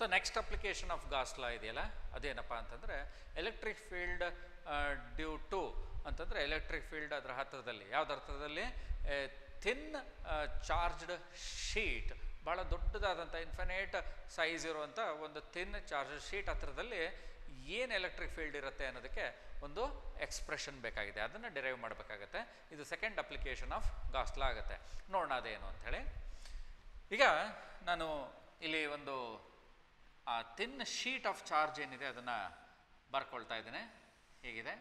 So next application of Gauss law ಇದೆಯಲ್ಲ ಅದೇನಪ್ಪ ಅಂತಂದರೆ ಎಲೆಕ್ಟ್ರಿಕ್ ಫೀಲ್ಡ್ ಡ್ಯೂ ಟು ಅಂತಂದರೆ ಎಲೆಕ್ಟ್ರಿಕ್ ಫೀಲ್ಡ್ ಅದರ ಹತ್ತಿರದಲ್ಲಿ ಯಾವ್ದು ಅರ್ಥದಲ್ಲಿ ಥಿನ್ ಚಾರ್ಜ್ಡ್ ಶೀಟ್ ಭಾಳ ದೊಡ್ಡದಾದಂಥ ಇನ್ಫಿನೇಟ್ ಸೈಜ್ ಇರುವಂಥ ಒಂದು ಥಿನ್ ಚಾರ್ಜ್ ಶೀಟ್ ಹತ್ತಿರದಲ್ಲಿ ಏನು ಎಲೆಕ್ಟ್ರಿಕ್ ಫೀಲ್ಡ್ ಇರುತ್ತೆ ಅನ್ನೋದಕ್ಕೆ ಒಂದು ಎಕ್ಸ್ಪ್ರೆಷನ್ ಬೇಕಾಗಿದೆ ಅದನ್ನು ಡಿರೈವ್ ಮಾಡಬೇಕಾಗತ್ತೆ ಇದು ಸೆಕೆಂಡ್ ಅಪ್ಲಿಕೇಶನ್ ಆಫ್ ಗಾಸ್ಲಾ ಆಗುತ್ತೆ ನೋಡೋಣ ಅದೇನು ಅಂಥೇಳಿ ಈಗ ನಾನು ಇಲ್ಲಿ ಒಂದು ಆ ತಿನ್ ಶೀಟ್ ಆಫ್ ಚಾರ್ಜ್ ಏನಿದೆ ಅದನ್ನು ಬರ್ಕೊಳ್ತಾ ಇದ್ದೇನೆ ಹೇಗಿದೆ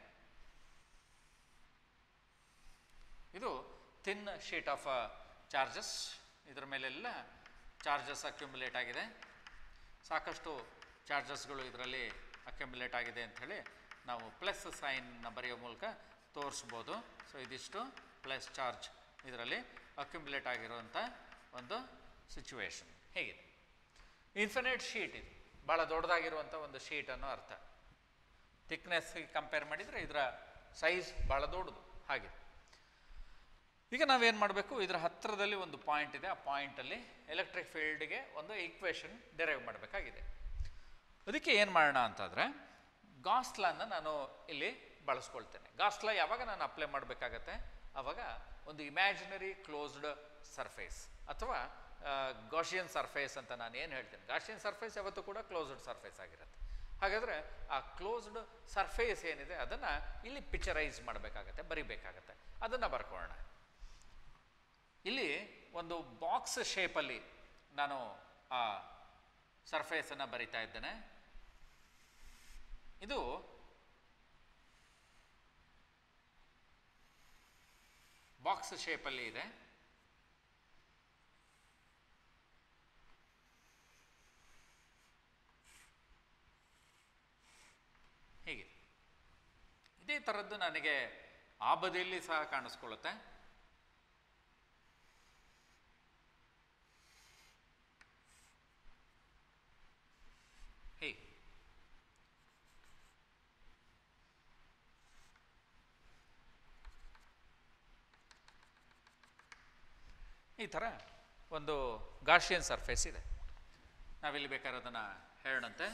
ಇದು ಥಿನ್ ಶೀಟ್ ಆಫ್ ಚಾರ್ಜಸ್ ಇದರ ಮೇಲೆಲ್ಲ ಚಾರ್ಜಸ್ ಅಕ್ಯುಮುಲೇಟ್ ಆಗಿದೆ ಸಾಕಷ್ಟು ಚಾರ್ಜಸ್ಗಳು ಇದರಲ್ಲಿ ಅಕ್ಯುಮುಲೇಟ್ ಆಗಿದೆ ಅಂಥೇಳಿ ನಾವು ಪ್ಲಸ್ ಸೈನ್ನ ಬರೆಯೋ ಮೂಲಕ ತೋರಿಸ್ಬೋದು ಸೊ ಇದಿಷ್ಟು ಪ್ಲಸ್ ಚಾರ್ಜ್ ಇದರಲ್ಲಿ ಅಕ್ಯುಮುಲೇಟ್ ಆಗಿರುವಂಥ ಒಂದು ಸಿಚುವೇಶನ್ ಹೇಗಿದೆ ಇನ್ಫಿನೈಟ್ ಶೀಟ್ ಇದು ಭಾಳ ದೊಡ್ಡದಾಗಿರುವಂಥ ಒಂದು ಶೀಟ್ ಅನ್ನೋ ಅರ್ಥ ಥಿಕ್ನೆಸ್ಗೆ ಕಂಪೇರ್ ಮಾಡಿದರೆ ಇದರ ಸೈಜ್ ಭಾಳ ದೊಡ್ಡದು ಹಾಗೆ ಈಗ ನಾವೇನು ಮಾಡಬೇಕು ಇದರ ಹತ್ತಿರದಲ್ಲಿ ಒಂದು ಪಾಯಿಂಟ್ ಇದೆ ಆ ಪಾಯಿಂಟಲ್ಲಿ ಎಲೆಕ್ಟ್ರಿಕ್ ಫೀಲ್ಡ್ಗೆ ಒಂದು ಈಕ್ವೇಷನ್ ಡಿರೈವ್ ಮಾಡಬೇಕಾಗಿದೆ ಅದಕ್ಕೆ ಏನು ಮಾಡೋಣ ಅಂತಂದರೆ ಗಾಸ್ಲಾನ ನಾನು ಇಲ್ಲಿ ಬಳಸ್ಕೊಳ್ತೇನೆ ಗಾಸ್ಲಾ ಯಾವಾಗ ನಾನು ಅಪ್ಲೈ ಮಾಡಬೇಕಾಗತ್ತೆ ಆವಾಗ ಒಂದು ಇಮ್ಯಾಜಿನರಿ ಕ್ಲೋಸ್ಡ್ ಸರ್ಫೇಸ್ ಅಥವಾ ಗಾಷಿಯನ್ ಸರ್ಫೇಸ್ ಅಂತ ನಾನು ಏನು ಹೇಳ್ತೇನೆ ಗಾಷಿಯನ್ ಸರ್ಫೇಸ್ ಯಾವತ್ತೂ ಕೂಡ ಕ್ಲೋಸ್ಡ್ ಸರ್ಫೇಸ್ ಆಗಿರುತ್ತೆ ಹಾಗಾದರೆ ಆ ಕ್ಲೋಸ್ಡ್ ಸರ್ಫೇಸ್ ಏನಿದೆ ಅದನ್ನು ಇಲ್ಲಿ ಪಿಕ್ಚರೈಸ್ ಮಾಡಬೇಕಾಗತ್ತೆ ಬರಿಬೇಕಾಗತ್ತೆ ಅದನ್ನು ಬರ್ಕೊಳ್ಳೋಣ ಇಲ್ಲಿ ಒಂದು ಬಾಕ್ಸ್ ಶೇಪಲ್ಲಿ ನಾನು ಆ ಸರ್ಫೇಸನ್ನು ಬರಿತಾ ಇದ್ದೇನೆ ಇದು ಬಾಕ್ಸ್ ಶೇಪಲ್ಲಿ ಇದೆ ಹೀಗೆ ಇದೇ ಥರದ್ದು ನನಗೆ ಆ ಬದಿಯಲ್ಲಿ ಸಹ ಕಾಣಿಸ್ಕೊಳ್ಳುತ್ತೆ ಹೀಗೆ ಈ ಥರ ಒಂದು ಗಾಷಿಯನ್ ಸರ್ಫೇಸ್ ಇದೆ ನಾವಿಲ್ಲಿ ಬೇಕಾದ್ರೆ ಅದನ್ನು ಹೇಳೋಣಂತೆ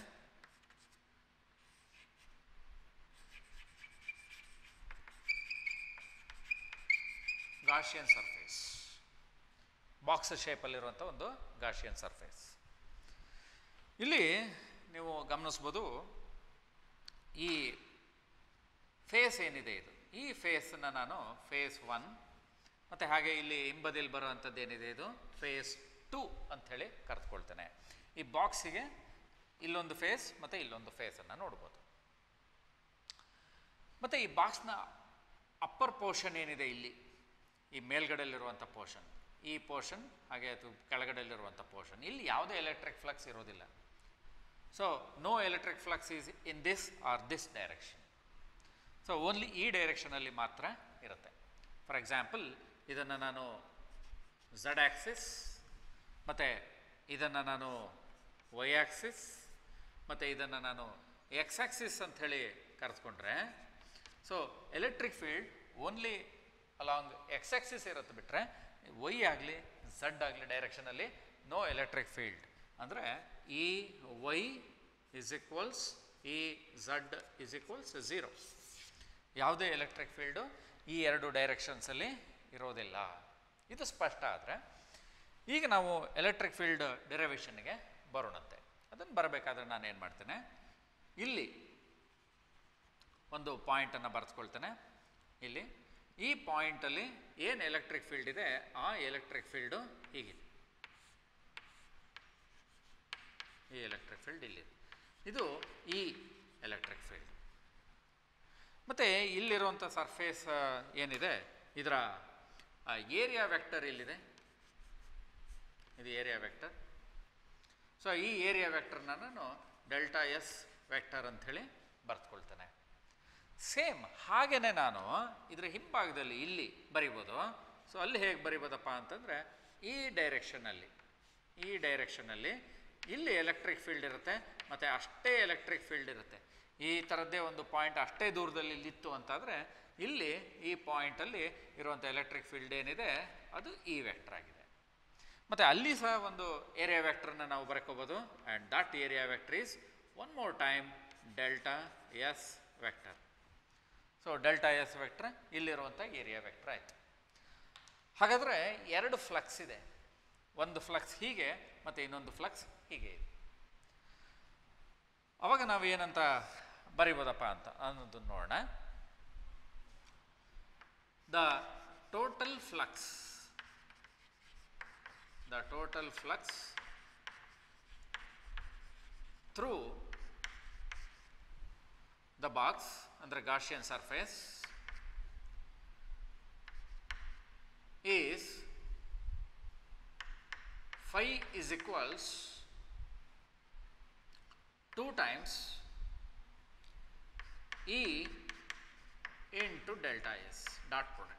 ಗಾಷಿಯನ್ ಸರ್ಫೇಸ್ ಬಾಕ್ಸ್ ಶೇಪಲ್ಲಿರುವಂಥ ಒಂದು ಗಾಷಿಯನ್ ಸರ್ಫೇಸ್ ಇಲ್ಲಿ ನೀವು ಗಮನಿಸ್ಬೋದು ಈ ಫೇಸ್ ಏನಿದೆ ಇದು ಈ ಫೇಸನ್ನು ನಾನು ಫೇಸ್ ಒನ್ ಮತ್ತು ಹಾಗೆ ಇಲ್ಲಿ ಹಿಂಬದಿಯಲ್ಲಿ ಬರುವಂಥದ್ದು ಏನಿದೆ ಇದು ಫೇಸ್ ಟು ಅಂಥೇಳಿ ಕರೆದುಕೊಳ್ತೇನೆ ಈ ಬಾಕ್ಸಿಗೆ ಇಲ್ಲೊಂದು ಫೇಸ್ ಮತ್ತು ಇಲ್ಲೊಂದು ಫೇಸನ್ನು ನೋಡ್ಬೋದು ಮತ್ತು ಈ ಬಾಕ್ಸ್ನ ಅಪ್ಪರ್ ಪೋರ್ಷನ್ ಏನಿದೆ ಇಲ್ಲಿ ಈ ಮೇಲ್ಗಡೆಯಲ್ಲಿರುವಂಥ ಪೋರ್ಷನ್ ಈ ಪೋರ್ಷನ್ ಹಾಗೆ ಅದು ಕೆಳಗಡೆಯಲ್ಲಿರುವಂಥ ಪೋರ್ಷನ್ ಇಲ್ಲಿ ಯಾವುದೇ ಎಲೆಕ್ಟ್ರಿಕ್ ಫ್ಲಕ್ಸ್ ಇರೋದಿಲ್ಲ so no electric flux is in this or this direction so only ಈ ಡೈರೆಕ್ಷನಲ್ಲಿ ಮಾತ್ರ ಇರುತ್ತೆ ಫಾರ್ ಎಕ್ಸಾಂಪಲ್ ಇದನ್ನು ನಾನು ಝಡ್ ಆ್ಯಕ್ಸಿಸ್ ಮತ್ತು ಇದನ್ನು ನಾನು ವೈ ಆ್ಯಕ್ಸಿಸ್ ಮತ್ತು ಇದನ್ನು ನಾನು ಎಕ್ಸ್ ಆ್ಯಕ್ಸಿಸ್ ಅಂಥೇಳಿ ಕರೆದುಕೊಂಡ್ರೆ so electric field only along x axis ಇರುತ್ತೆ ಬಿಟ್ಟರೆ ವೈ ಆಗಲಿ ಝಡ್ ಆಗಲಿ ಡೈರೆಕ್ಷನಲ್ಲಿ ನೋ ಎಲೆಕ್ಟ್ರಿಕ್ ಫೀಲ್ಡ್ ಅಂದರೆ E y is equals E z is equals zero ಯಾವುದೇ ಎಲೆಕ್ಟ್ರಿಕ್ ಫೀಲ್ಡು ಈ ಎರಡು ಡೈರೆಕ್ಷನ್ಸಲ್ಲಿ ಇರೋದಿಲ್ಲ ಇದು ಸ್ಪಷ್ಟ ಆದರೆ ಈಗ ನಾವು ಎಲೆಕ್ಟ್ರಿಕ್ ಫೀಲ್ಡ್ ಡೆರಿವೇಷನ್ಗೆ ಬರೋಣಂತೆ ಅದನ್ನು ಬರಬೇಕಾದ್ರೆ ನಾನು ಏನು ಮಾಡ್ತೇನೆ ಇಲ್ಲಿ ಒಂದು ಪಾಯಿಂಟನ್ನು ಬರೆದುಕೊಳ್ತೇನೆ ಇಲ್ಲಿ ಈ ಪಾಯಿಂಟಲ್ಲಿ ಏನು ಎಲೆಕ್ಟ್ರಿಕ್ ಫೀಲ್ಡ್ ಇದೆ ಆ ಎಲೆಕ್ಟ್ರಿಕ್ ಫೀಲ್ಡು ಹೀಗಿದೆ ಈ ಎಲೆಕ್ಟ್ರಿಕ್ ಫೀಲ್ಡ್ ಇಲ್ಲಿದೆ ಇದು ಈ ಎಲೆಕ್ಟ್ರಿಕ್ ಫೀಲ್ಡ್ ಮತ್ತು ಇಲ್ಲಿರುವಂಥ ಸರ್ಫೇಸ್ ಏನಿದೆ ಇದರ ಏರಿಯಾ ವೆಕ್ಟರ್ ಇಲ್ಲಿದೆ ಇದು ಏರಿಯಾ ವೆಕ್ಟರ್ ಸೊ ಈ ಏರಿಯಾ ವೆಕ್ಟರ್ನ ನಾನು ಡೆಲ್ಟಾ ಎಸ್ ವೆಕ್ಟರ್ ಅಂಥೇಳಿ ಬರೆದುಕೊಳ್ತೇನೆ ಸೇಮ್ ಹಾಗೆಯೇ ನಾನು ಇದರ ಹಿಂಭಾಗದಲ್ಲಿ ಇಲ್ಲಿ ಬರಿಬೋದು ಸೊ ಅಲ್ಲಿ ಹೇಗೆ ಬರಿಬೋದಪ್ಪ ಅಂತಂದರೆ ಈ ಡೈರೆಕ್ಷನಲ್ಲಿ ಈ ಡೈರೆಕ್ಷನಲ್ಲಿ ಇಲ್ಲಿ ಎಲೆಕ್ಟ್ರಿಕ್ ಫೀಲ್ಡ್ ಇರುತ್ತೆ ಮತ್ತು ಅಷ್ಟೇ ಎಲೆಕ್ಟ್ರಿಕ್ ಫೀಲ್ಡ್ ಇರುತ್ತೆ ಈ ಥರದ್ದೇ ಒಂದು ಪಾಯಿಂಟ್ ಅಷ್ಟೇ ದೂರದಲ್ಲಿ ಇಲ್ಲಿತ್ತು ಅಂತಾದರೆ ಇಲ್ಲಿ ಈ ಪಾಯಿಂಟಲ್ಲಿ ಇರುವಂಥ ಎಲೆಕ್ಟ್ರಿಕ್ ಫೀಲ್ಡ್ ಏನಿದೆ ಅದು ಈ ವೆಕ್ಟರ್ ಆಗಿದೆ ಮತ್ತು ಅಲ್ಲಿ ಸಹ ಒಂದು ಏರಿಯಾ ವೆಕ್ಟರ್ನ ನಾವು ಬರ್ಕೋಬೋದು and that area vector is one more time delta S vector so delta S vector ಇಲ್ಲಿರುವಂಥ ಏರಿಯಾ ವೆಕ್ಟರ್ ಆಯಿತು ಹಾಗಾದರೆ ಎರಡು ಫ್ಲಕ್ಸ್ ಇದೆ ಒಂದು ಫ್ಲಕ್ಸ್ ಹೀಗೆ ಮತ್ತು ಇನ್ನೊಂದು ಫ್ಲಕ್ಸ್ ಹೀಗೆ ಇದೆ ಅವಾಗ ನಾವು ಏನಂತ ಬರಿಬೋದಪ್ಪ ಅಂತ ಅನ್ನೋದು ನೋಡೋಣ the total flux the total flux through the box ಅಂದರೆ Gaussian surface is phi is equals 2 times E into delta S dot product.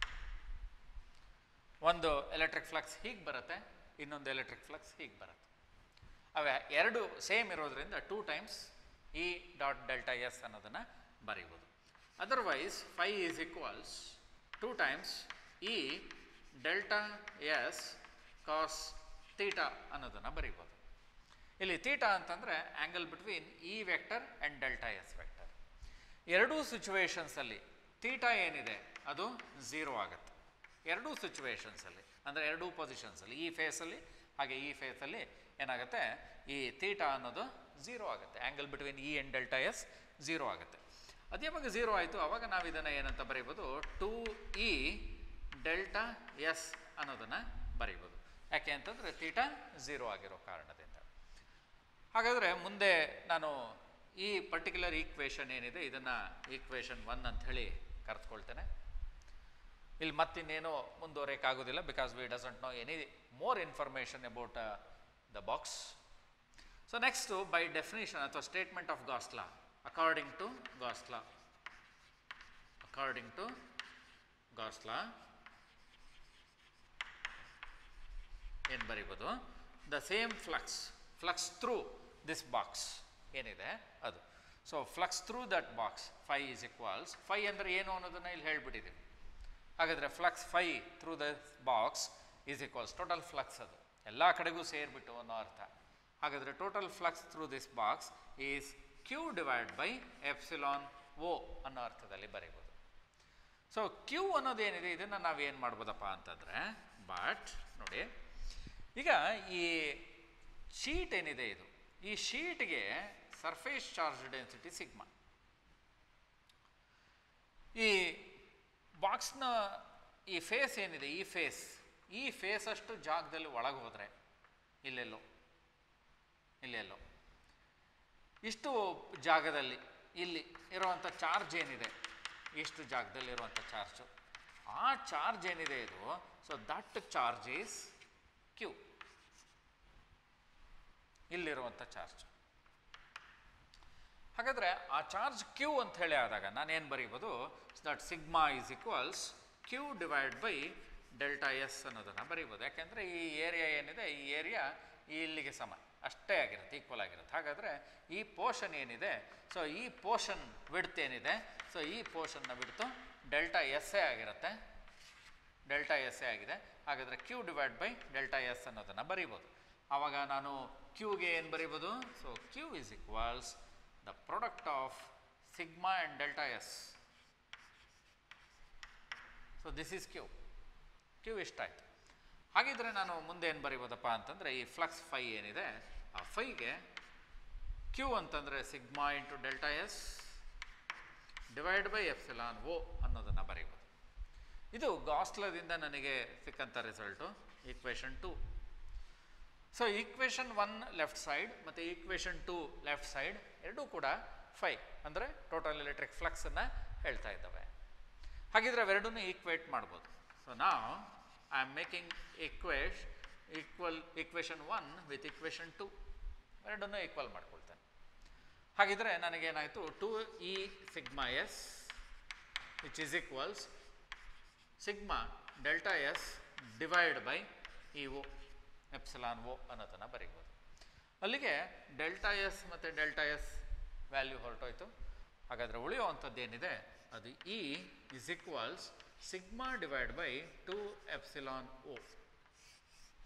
ಒಂದು ಎಲೆಕ್ಟ್ರಿಕ್ ಫ್ಲಕ್ಸ್ ಹೀಗೆ ಬರುತ್ತೆ ಇನ್ನೊಂದು ಎಲೆಕ್ಟ್ರಿಕ್ ಫ್ಲಕ್ಸ್ ಹೀಗೆ ಬರುತ್ತೆ ಅವೆ ಎರಡು ಸೇಮ್ ಇರೋದ್ರಿಂದ two times E dot delta S ಅನ್ನೋದನ್ನು ಬರೀಬೋದು otherwise phi is equals two times E delta S cos theta ಅನ್ನೋದನ್ನು ಬರೀಬೋದು ಇಲ್ಲಿ ತೀಟಾ ಅಂತಂದರೆ angle between E vector and delta S vector ಎರಡೂ ಸಿಚುವೇಶನ್ಸಲ್ಲಿ ತೀಟಾ ಏನಿದೆ ಅದು ಝೀರೋ ಆಗುತ್ತೆ ಎರಡೂ ಸಿಚುವೇಶನ್ಸಲ್ಲಿ ಅಂದರೆ ಎರಡೂ ಪೊಸಿಷನ್ಸಲ್ಲಿ ಈ ಫೇಸಲ್ಲಿ ಹಾಗೆ ಈ ಫೇಸಲ್ಲಿ ಏನಾಗುತ್ತೆ ಈ ತೀಟಾ ಅನ್ನೋದು ಝೀರೋ ಆಗುತ್ತೆ angle between E and delta S zero ಆಗುತ್ತೆ ಅದು ಯಾವಾಗ ಝೀರೋ ಆಯಿತು ಆವಾಗ ನಾವು ಇದನ್ನು ಏನಂತ ಬರೀಬೋದು ಟು ಇ ಡೆಲ್ಟಾ ಎಸ್ ಅನ್ನೋದನ್ನು ಬರೀಬೋದು ಯಾಕೆ ಅಂತಂದರೆ ತೀಟಾ ಝೀರೋ ಆಗಿರೋ ಕಾರಣದಿಂದ ಹಾಗಾದರೆ ಮುಂದೆ ನಾನು ಈ ಪರ್ಟಿಕ್ಯುಲರ್ ಈಕ್ವೇಷನ್ ಏನಿದೆ ಇದನ್ನು ಈಕ್ವೇಷನ್ ಒನ್ ಅಂತ ಹೇಳಿ ಕರೆದುಕೊಳ್ತೇನೆ ಇಲ್ಲಿ ಮತ್ತಿನ್ನೇನೋ ಮುಂದುವರೆಯೋಕ್ಕಾಗೋದಿಲ್ಲ because we doesn't know any more information about the box so next by definition ಅಥವಾ statement of Gauss law according to Gauss law according to Gauss law ಏನು ಬರೀಬೋದು the same flux flux through this box ಏನಿದೆ ಅದು so flux through that box phi is equals phi ಅಂದರೆ ಏನು ಅನ್ನೋದನ್ನು ಇಲ್ಲಿ ಹೇಳ್ಬಿಟ್ಟಿದ್ದೀವಿ ಹಾಗಾದರೆ flux phi through the box is equals total flux ಅದು ಎಲ್ಲ ಕಡೆಗೂ ಸೇರಿಬಿಟ್ಟು ಅನ್ನೋ ಅರ್ಥ ಹಾಗಾದರೆ total flux through this box is Q divide by epsilon o ಅನ್ನೋ ಅರ್ಥದಲ್ಲಿ ಬರೀಬೋದು ಸೊ ಕ್ಯೂ ಅನ್ನೋದೇನಿದೆ ಇದನ್ನು ನಾವು ಏನು ಮಾಡ್ಬೋದಪ್ಪ ಅಂತಂದರೆ ಬಟ್ ನೋಡಿ ಈಗ ಈ ಶೀಟ್ ಏನಿದೆ ಇದು ಈ ಶೀಟ್ಗೆ ಸರ್ಫೇಸ್ ಚಾರ್ಜ್ ಡೆನ್ಸಿಟಿ ಸಿಗ್ಮಾ ಈ ಬಾಕ್ಸ್ನ ಈ ಫೇಸ್ ಏನಿದೆ ಈ ಫೇಸ್ ಈ ಫೇಸ್ ಅಷ್ಟು ಜಾಗದಲ್ಲಿ ಒಳಗೆ ಹೋದರೆ ಇಲ್ಲೆಲ್ಲೋ ಇಲ್ಲೆಲ್ಲೋ ಇಷ್ಟು ಜಾಗದಲ್ಲಿ ಇಲ್ಲಿ ಇರುವಂಥ ಚಾರ್ಜ್ ಏನಿದೆ ಇಷ್ಟು ಜಾಗದಲ್ಲಿ ಇರುವಂಥ ಚಾರ್ಜು ಆ ಚಾರ್ಜ್ ಏನಿದೆ ಇದು so that charge is Q ಇಲ್ಲಿರುವಂಥ ಚಾರ್ಜ್ ಹಾಗಾದರೆ ಆ ಚಾರ್ಜ್ ಕ್ಯೂ ಅಂತ ಹೇಳಿ ಆದಾಗ ನಾನೇನು ಬರೀಬೋದು that sigma is equals Q divide by delta S ಅನ್ನೋದನ್ನು ಬರೀಬೋದು ಯಾಕೆಂದರೆ ಈ ಏರಿಯಾ ಏನಿದೆ ಈ ಏರಿಯಾ ಇಲ್ಲಿಗೆ ಸಮ ಅಷ್ಟೇ ಆಗಿರುತ್ತೆ ಈಕ್ವಲ್ ಆಗಿರುತ್ತೆ ಹಾಗಾದರೆ ಈ ಪೋರ್ಷನ್ ಏನಿದೆ ಸೊ ಈ ಪೋರ್ಷನ್ ವಿಡ್ತ್ ಏನಿದೆ ಸೊ ಈ ಪೋರ್ಷನ್ನ ಬಿಡ್ತು ಡೆಲ್ಟಾ ಎಸ್ ಎ ಆಗಿರುತ್ತೆ ಡೆಲ್ಟಾ ಎಸ್ ಎ ಆಗಿದೆ ಹಾಗಾದರೆ Q divide by delta S ಅನ್ನೋದನ್ನು ಬರೀಬೋದು ಆವಾಗ ನಾನು ಕ್ಯೂಗೆ ಏನು ಬರೀಬೋದು so Q is equals the product of sigma and delta S so this is Q Q ಇಷ್ಟಾಯಿತು ಹಾಗಿದ್ರೆ ನಾನು ಮುಂದೆ ಏನು ಬರೀಬೋದಪ್ಪ ಅಂತಂದರೆ ಈ ಫ್ಲಕ್ಸ್ ಫೈ ಏನಿದೆ ಆ ಫೈಗೆ ಕ್ಯೂ ಅಂತಂದರೆ sigma into delta S divide by epsilon o ಅನ್ನೋದನ್ನು ಬರೀಬೋದು ಇದು ಗಾಸ್ಲದಿಂದ ನನಗೆ ಸಿಕ್ಕಂಥ result equation two so equation one left side ಮತ್ತು ಈಕ್ವೇಷನ್ ಟು ಲೆಫ್ಟ್ ಸೈಡ್ ಎರಡೂ ಕೂಡ ಫೈ ಅಂದರೆ ಟೋಟಲ್ ಎಲೆಕ್ಟ್ರಿಕ್ ಫ್ಲಕ್ಸನ್ನು ಹೇಳ್ತಾ ಇದ್ದಾವೆ ಹಾಗಿದ್ರೆ ಅವೆರಡನ್ನೂ ಈಕ್ವೇಟ್ ಮಾಡ್ಬೋದು ಸೊ ನಾವು I am making equate equal equation one with equation two ಎರಡನ್ನೂ ಈಕ್ವಲ್ ಮಾಡ್ಕೊಳ್ತೇನೆ ಹಾಗಿದ್ರೆ ನನಗೇನಾಯಿತು two E sigma S which is equals sigma delta S divide by E o epsilon o ಅನ್ನೋದನ್ನು ಬರೀಬೋದು ಅಲ್ಲಿಗೆ ಡೆಲ್ಟಾ ಎಸ್ ಮತ್ತು ಡೆಲ್ಟಾ ಎಸ್ ವ್ಯಾಲ್ಯೂ ಹೊರಟೋಯ್ತು ಹಾಗಾದರೆ ಉಳಿಯುವಂಥದ್ದು ಏನಿದೆ ಅದು E is equals sigma divide by two epsilon o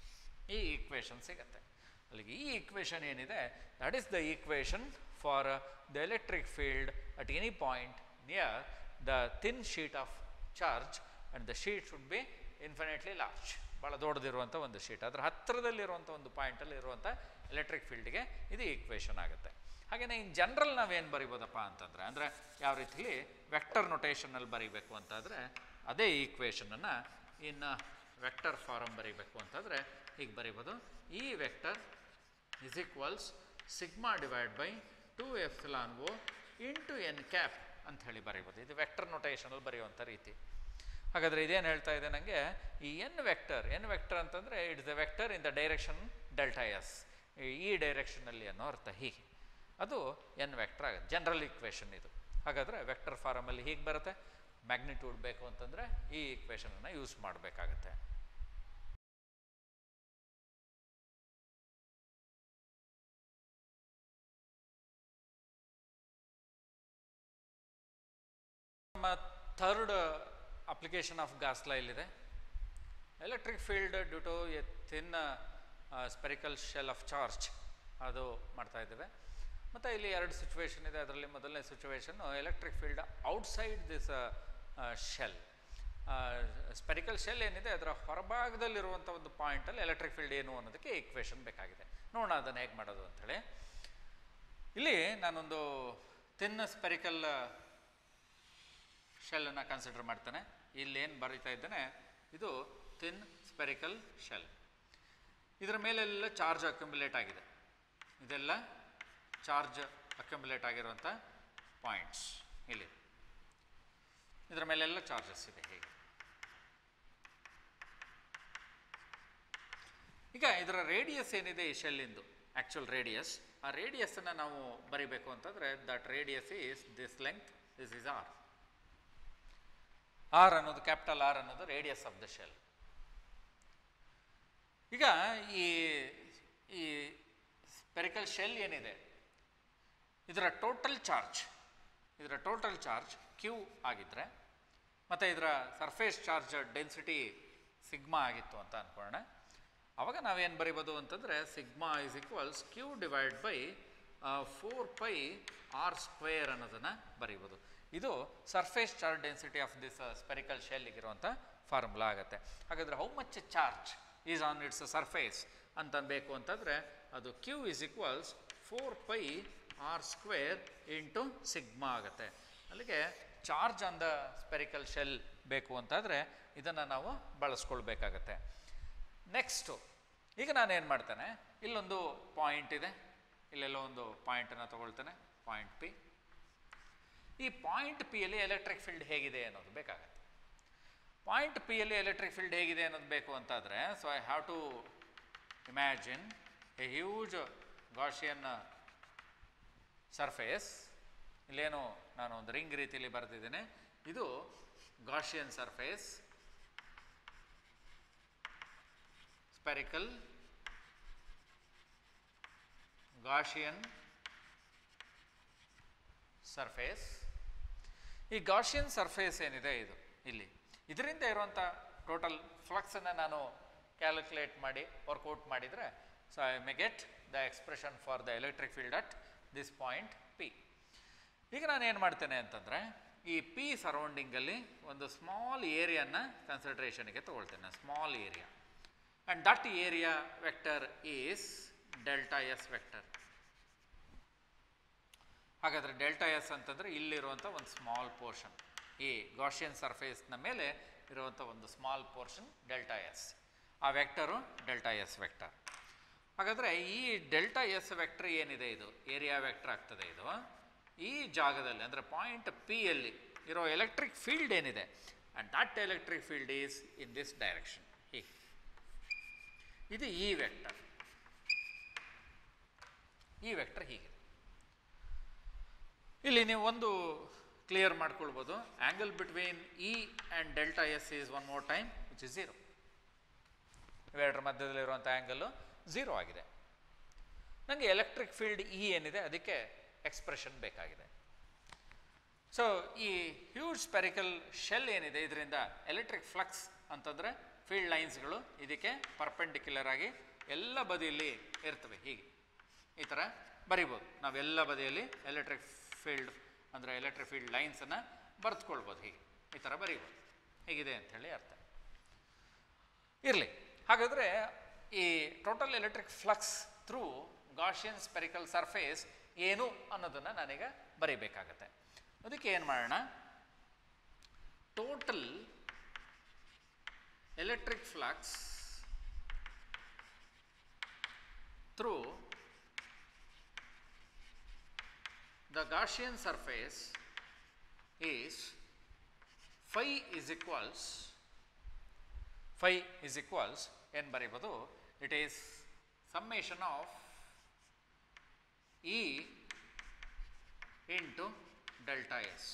ಈ ಈಕ್ವೇಷನ್ ಸಿಗುತ್ತೆ ಅಲ್ಲಿಗೆ ಈ ಈಕ್ವೇಷನ್ ಏನಿದೆ that is the equation for the electric field at any point near the thin sheet of charge and the sheet should be infinitely large ಭಾಳ ದೊಡ್ಡದಿರುವಂಥ ಒಂದು sheet ಅದರ ಹತ್ತಿರದಲ್ಲಿರುವಂಥ ಒಂದು ಪಾಯಿಂಟಲ್ಲಿ ಇರುವಂಥ ಎಲೆಕ್ಟ್ರಿಕ್ ಫೀಲ್ಡ್ಗೆ ಇದು ಈಕ್ವೇಷನ್ ಆಗುತ್ತೆ ಹಾಗೆಯೇ ಇನ್ ಜನರಲ್ ನಾವೇನು ಬರಿಬೋದಪ್ಪ ಅಂತಂದರೆ ಅಂದರೆ ಯಾವ ರೀತಿಲಿ ವೆಕ್ಟರ್ ನೊಟೇಷನಲ್ಲಿ ಬರೀಬೇಕು ಅಂತಂದರೆ ಅದೇ ಈಕ್ವೇಷನನ್ನು ಇನ್ನು ವೆಕ್ಟರ್ ಫಾರಮ್ ಬರೀಬೇಕು ಅಂತಂದರೆ ಹೀಗೆ ಬರೀಬೋದು E vector is equals sigma divide by two epsilon o into n cap ಅಂತ ಹೇಳಿ ಬರೀಬೋದು ಇದು ವೆಕ್ಟರ್ ನೊಟೇಷನಲ್ಲಿ ಬರೆಯುವಂಥ ರೀತಿ ಹಾಗಾದರೆ ಇದೇನು ಹೇಳ್ತಾ ಇದೆ ನನಗೆ ಈ ಎನ್ ವೆಕ್ಟರ್ ಎನ್ ವೆಕ್ಟರ್ ಅಂತಂದರೆ it's the vector in the direction delta S ಈ ಡೈರೆಕ್ಷನಲ್ಲಿ ಅನ್ನೋ ಅರ್ಥ ಹೀಗೆ ಅದು ಎನ್ ವೆಕ್ಟರ್ ಆಗುತ್ತೆ ಜನರಲ್ ಈಕ್ವೇಷನ್ ಇದು ಹಾಗಾದರೆ ವೆಕ್ಟರ್ ಫಾರಮಲ್ಲಿ ಹೀಗೆ ಬರುತ್ತೆ ಮ್ಯಾಗ್ನಿಟ್ಯೂಡ್ ಬೇಕು ಅಂತಂದರೆ ಈ ಈಕ್ವೇಷನನ್ನು ಯೂಸ್ ಮಾಡಬೇಕಾಗತ್ತೆ ನಮ್ಮ ಥರ್ಡ್ ಅಪ್ಲಿಕೇಶನ್ ಆಫ್ ಗಾಸ್ ಇದೆ electric field due to a thin spherical shell of charge ಅದು ಮಾಡ್ತಾ ಇದ್ದೇವೆ ಮತ್ತು ಇಲ್ಲಿ ಎರಡು ಸಿಚುವೇಶನ್ ಇದೆ ಅದರಲ್ಲಿ ಮೊದಲನೇ situation electric field outside this shell spherical shell ಏನಿದೆ ಅದರ ಹೊರಭಾಗದಲ್ಲಿರುವಂಥ ಒಂದು ಪಾಯಿಂಟಲ್ಲಿ ಎಲೆಕ್ಟ್ರಿಕ್ ಫೀಲ್ಡ್ ಏನು ಅನ್ನೋದಕ್ಕೆ ಈಕ್ವೇಷನ್ ಬೇಕಾಗಿದೆ ನೋಡೋಣ ಅದನ್ನು ಹೇಗೆ ಮಾಡೋದು ಅಂಥೇಳಿ ಇಲ್ಲಿ ನಾನೊಂದು ಥಿನ್ ಸ್ಪೆರಿಕಲ್ ಶೆಲ್ಲನ್ನು ಕನ್ಸಿಡರ್ ಮಾಡ್ತಾನೆ ಇಲ್ಲೇನು ಬರೀತಾ ಇದ್ದೇನೆ ಇದು ಥಿನ್ ಸ್ಪೆರಿಕಲ್ ಶೆಲ್ ಇದರ ಮೇಲೆಲ್ಲ ಚಾರ್ಜ್ ಅಕ್ಯುಮುಲೇಟ್ ಆಗಿದೆ ಇದೆಲ್ಲ ಚಾರ್ಜ್ ಅಕ್ಯುಮುಲೇಟ್ ಆಗಿರುವಂಥ ಪಾಯಿಂಟ್ಸ್ ಇಲ್ಲಿ ಇದರ ಮೇಲೆಲ್ಲ ಚಾರ್ಜಸ್ ಇದೆ ಹೀಗೆ ಈಗ ಇದರ ರೇಡಿಯಸ್ ಏನಿದೆ ಈ ಶೆಲ್ಲಿಂದು ಆ್ಯಕ್ಚುಯಲ್ ರೇಡಿಯಸ್ ಆ ರೇಡಿಯಸ್ಸನ್ನು ನಾವು ಬರಿಬೇಕು ಅಂತಂದರೆ that radius is this length this is R R ಅನ್ನೋದು ಕ್ಯಾಪಿಟಲ್ ಆರ್ ಅನ್ನೋದು ರೇಡಿಯಸ್ ಆಫ್ ದ ಶೆಲ್ ಈಗ ಈ ಈ ಸ್ಪೆರಿಕಲ್ ಶೆಲ್ ಏನಿದೆ ಇದರ ಟೋಟಲ್ ಚಾರ್ಜ್ ಇದರ ಟೋಟಲ್ ಚಾರ್ಜ್ ಕ್ಯೂ ಆಗಿದ್ದರೆ ಮತ್ತು ಇದರ ಸರ್ಫೇಸ್ ಚಾರ್ಜ್ ಡೆನ್ಸಿಟಿ ಸಿಗ್ಮಾ ಆಗಿತ್ತು ಅಂತ ಅಂದ್ಕೊಳ್ಳೋಣ ಅವಾಗ ನಾವೇನು ಬರಿಬೋದು ಅಂತಂದರೆ sigma is equals Q divide by four pi R square ಅನ್ನೋದನ್ನು ಬರೀಬೋದು ಇದು surface charge density of this spherical ಶೆಲ್ಲಿಗಿರುವಂಥ ಫಾರ್ಮುಲಾ ಆಗುತ್ತೆ ಹಾಗಾದರೆ how much charge is on its surface ಅಂತ ಬೇಕು ಅಂತಂದರೆ ಅದು Q is equals four pi R square into sigma ಆಗುತ್ತೆ ಅಲ್ಲಿಗೆ charge on the spherical shell ಬೇಕು ಅಂತಾದರೆ ಇದನ್ನು ನಾವು ಬಳಸ್ಕೊಳ್ಬೇಕಾಗತ್ತೆ ನೆಕ್ಸ್ಟು ಈಗ ನಾನೇನು ಮಾಡ್ತೇನೆ ಇಲ್ಲೊಂದು ಪಾಯಿಂಟ್ ಇದೆ ಇಲ್ಲೆಲ್ಲೋ ಒಂದು ಪಾಯಿಂಟನ್ನು ತಗೊಳ್ತೇನೆ ಪಾಯಿಂಟ್ ಪಿ ಈ ಪಾಯಿಂಟ್ ಪಿಯಲ್ಲಿ ಎಲೆಕ್ಟ್ರಿಕ್ ಫೀಲ್ಡ್ ಹೇಗಿದೆ ಅನ್ನೋದು ಬೇಕಾಗತ್ತೆ ಪಾಯಿಂಟ್ ಪಿಯಲ್ಲಿ ಎಲೆಕ್ಟ್ರಿಕ್ ಫೀಲ್ಡ್ ಹೇಗಿದೆ ಅನ್ನೋದು ಬೇಕು ಅಂತಾದರೆ so I have to imagine a huge Gaussian surface ಇಲ್ಲೇನು ನಾನು ಒಂದು ರಿಂಗ್ ರೀತಿಯಲ್ಲಿ ಬರೆದಿದ್ದೇನೆ ಇದು Gaussian surface spherical Gaussian surface ಈ ಗಾಷಿಯನ್ ಸರ್ಫೇಸ್ ಏನಿದೆ ಇದು ಇಲ್ಲಿ ಇದರಿಂದ ಇರುವಂಥ ಟೋಟಲ್ ಫ್ಲಕ್ಸನ್ನು ನಾನು ಕ್ಯಾಲ್ಕುಲೇಟ್ ಮಾಡಿ ವರ್ಕೌಟ್ ಮಾಡಿದರೆ so I may get the expression for the electric field at this point P ಈಗ ನಾನು ಏನು ಮಾಡ್ತೇನೆ ಅಂತಂದರೆ ಈ ಪಿ ಸರೌಂಡಿಂಗಲ್ಲಿ ಒಂದು ಸ್ಮಾಲ್ ಏರಿಯಾನ ಕನ್ಸಿಡ್ರೇಷನ್ಗೆ ತೊಗೊಳ್ತೇನೆ small area and that area vector is delta S vector ಹಾಗಾದರೆ ಡೆಲ್ಟಾ ಎಸ್ ಅಂತಂದರೆ ಇಲ್ಲಿರುವಂಥ ಒಂದು ಸ್ಮಾಲ್ ಪೋರ್ಷನ್ ಈ ಗಾಷಿಯನ್ ಸರ್ಫೇಸ್ನ ಮೇಲೆ ಇರುವಂಥ ಒಂದು ಸ್ಮಾಲ್ ಪೋರ್ಷನ್ ಡೆಲ್ಟಾ ಎಸ್ ಆ ವೆಕ್ಟರು ಡೆಲ್ಟಾ ಎಸ್ ವೆಕ್ಟರ್ ಹಾಗಾದರೆ ಈ ಡೆಲ್ಟಾ ಎಸ್ ವೆಕ್ಟರ್ ಏನಿದೆ ಇದು ಏರಿಯಾ ವೆಕ್ಟರ್ ಆಗ್ತದೆ ಇದು ಈ ಜಾಗದಲ್ಲಿ ಅಂದರೆ ಪಾಯಿಂಟ್ ಪಿಯಲ್ಲಿ ಇರೋ ಎಲೆಕ್ಟ್ರಿಕ್ ಫೀಲ್ಡ್ ಏನಿದೆ and that electric field is in this direction ಹೀಗೆ ಇದು ಈ ವೆಕ್ಟರ್ ಈ ವೆಕ್ಟರ್ ಹೀಗೆ ಇಲ್ಲಿ ನೀವು ಒಂದು ಕ್ಲಿಯರ್ ಮಾಡ್ಕೊಳ್ಬೋದು angle between E and delta S is one more time which is zero ಇವೆರಡರ ಮಧ್ಯದಲ್ಲಿರುವಂಥ ಆ್ಯಂಗಲ್ಲು ಝೀರೋ ಆಗಿದೆ ನನಗೆ ಎಲೆಕ್ಟ್ರಿಕ್ ಫೀಲ್ಡ್ ಇ ಏನಿದೆ ಅದಕ್ಕೆ ಎಕ್ಸ್ಪ್ರೆಷನ್ ಬೇಕಾಗಿದೆ ಸೊ ಈ ಹ್ಯೂಜ್ ಸ್ಪೆರಿಕಲ್ ಶೆಲ್ ಏನಿದೆ ಇದರಿಂದ ಎಲೆಕ್ಟ್ರಿಕ್ ಫ್ಲಕ್ಸ್ ಅಂತಂದರೆ ಫೀಲ್ಡ್ ಲೈನ್ಸ್ಗಳು ಇದಕ್ಕೆ ಪರ್ಪೆಂಡಿಕ್ಯುಲರ್ ಆಗಿ ಎಲ್ಲ ಬದಿಯಲ್ಲಿ ಇರ್ತವೆ ಹೀಗೆ ಈ ಥರ ಬರಿಬೋದು ನಾವೆಲ್ಲ ಬದಿಯಲ್ಲಿ ಎಲೆಕ್ಟ್ರಿಕ್ ಫೀಲ್ಡ್ ಅಂದರೆ ಎಲೆಕ್ಟ್ರಿಕ್ ಫೀಲ್ಡ್ ಲೈನ್ಸನ್ನು ಬರೆದುಕೊಳ್ಬೋದು ಹೀಗೆ ಈ ಥರ ಬರೀಬೋದು ಹೀಗಿದೆ ಅಂಥೇಳಿ ಅರ್ಥ ಇರಲಿ ಹಾಗಾದರೆ ಈ total electric flux through Gaussian spherical surface ಏನು ಅನ್ನೋದನ್ನು ನಾನೀಗ ಬರೀಬೇಕಾಗತ್ತೆ ಅದಕ್ಕೆ ಏನು ಮಾಡೋಣ total electric flux through the Gaussian surface is phi is equals phi is equals ಏನು ಬರೀಬೋದು it is summation of E into delta S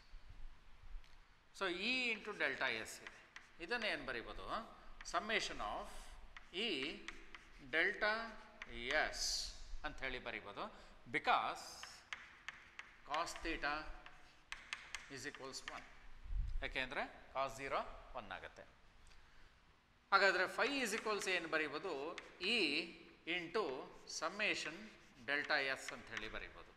so E into delta S ಇದೆ ಇದನ್ನು ಏನು ಬರೀಬೋದು summation of E delta S ಅಂತ ಹೇಳಿ ಬರೀಬೋದು because cos theta is equals one ಯಾಕೆಂದರೆ ಕಾಸ್ ಝೀರೋ ಒನ್ ಆಗುತ್ತೆ ಹಾಗಾದರೆ ಫೈ ಈಸ್ ಈಕ್ವಲ್ಸ್ ಏನು ಬರೀಬೋದು E into summation delta S ಅಂತ ಹೇಳಿ ಬರೀಬೋದು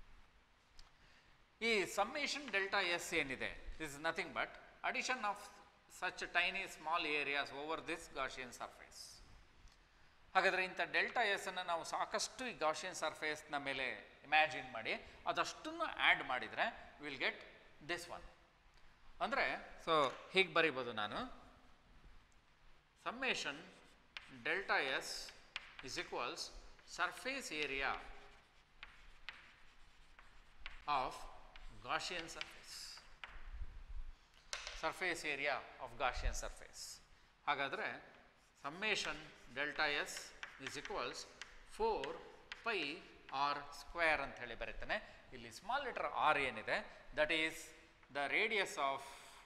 ಈ ಸಮ್ಮೇಷನ್ ಡೆಲ್ಟಾ ಎಸ್ ಏನಿದೆ this is nothing but addition of such tiny small areas over this Gaussian surface ಹಾಗಾದರೆ ಇಂಥ ಡೆಲ್ಟಾ ಎಸ್ ಅನ್ನು ನಾವು ಸಾಕಷ್ಟು ಈ ಗಾಷಿಯನ್ ಸರ್ಫೇಸ್ನ ಮೇಲೆ ಇಮ್ಯಾಜಿನ್ ಮಾಡಿ ಅದಷ್ಟನ್ನು ಆ್ಯಡ್ ಮಾಡಿದರೆ ವಿಲ್ ಗೆಟ್ ದಿಸ್ ಒನ್ ಅಂದರೆ ಸೊ ಹೀಗೆ ಬರಿಬೋದು ನಾನು summation delta S is equals surface area of Gaussian surface surface area of Gaussian surface ಹಾಗಾದರೆ summation delta S is equals four pi R square ಅಂತ ಹೇಳಿ ಬರೀತಾನೆ ಇಲ್ಲಿ ಸ್ಮಾಲ್ ಲೆಟರ್ ಆರ್ ಏನಿದೆ that is the radius of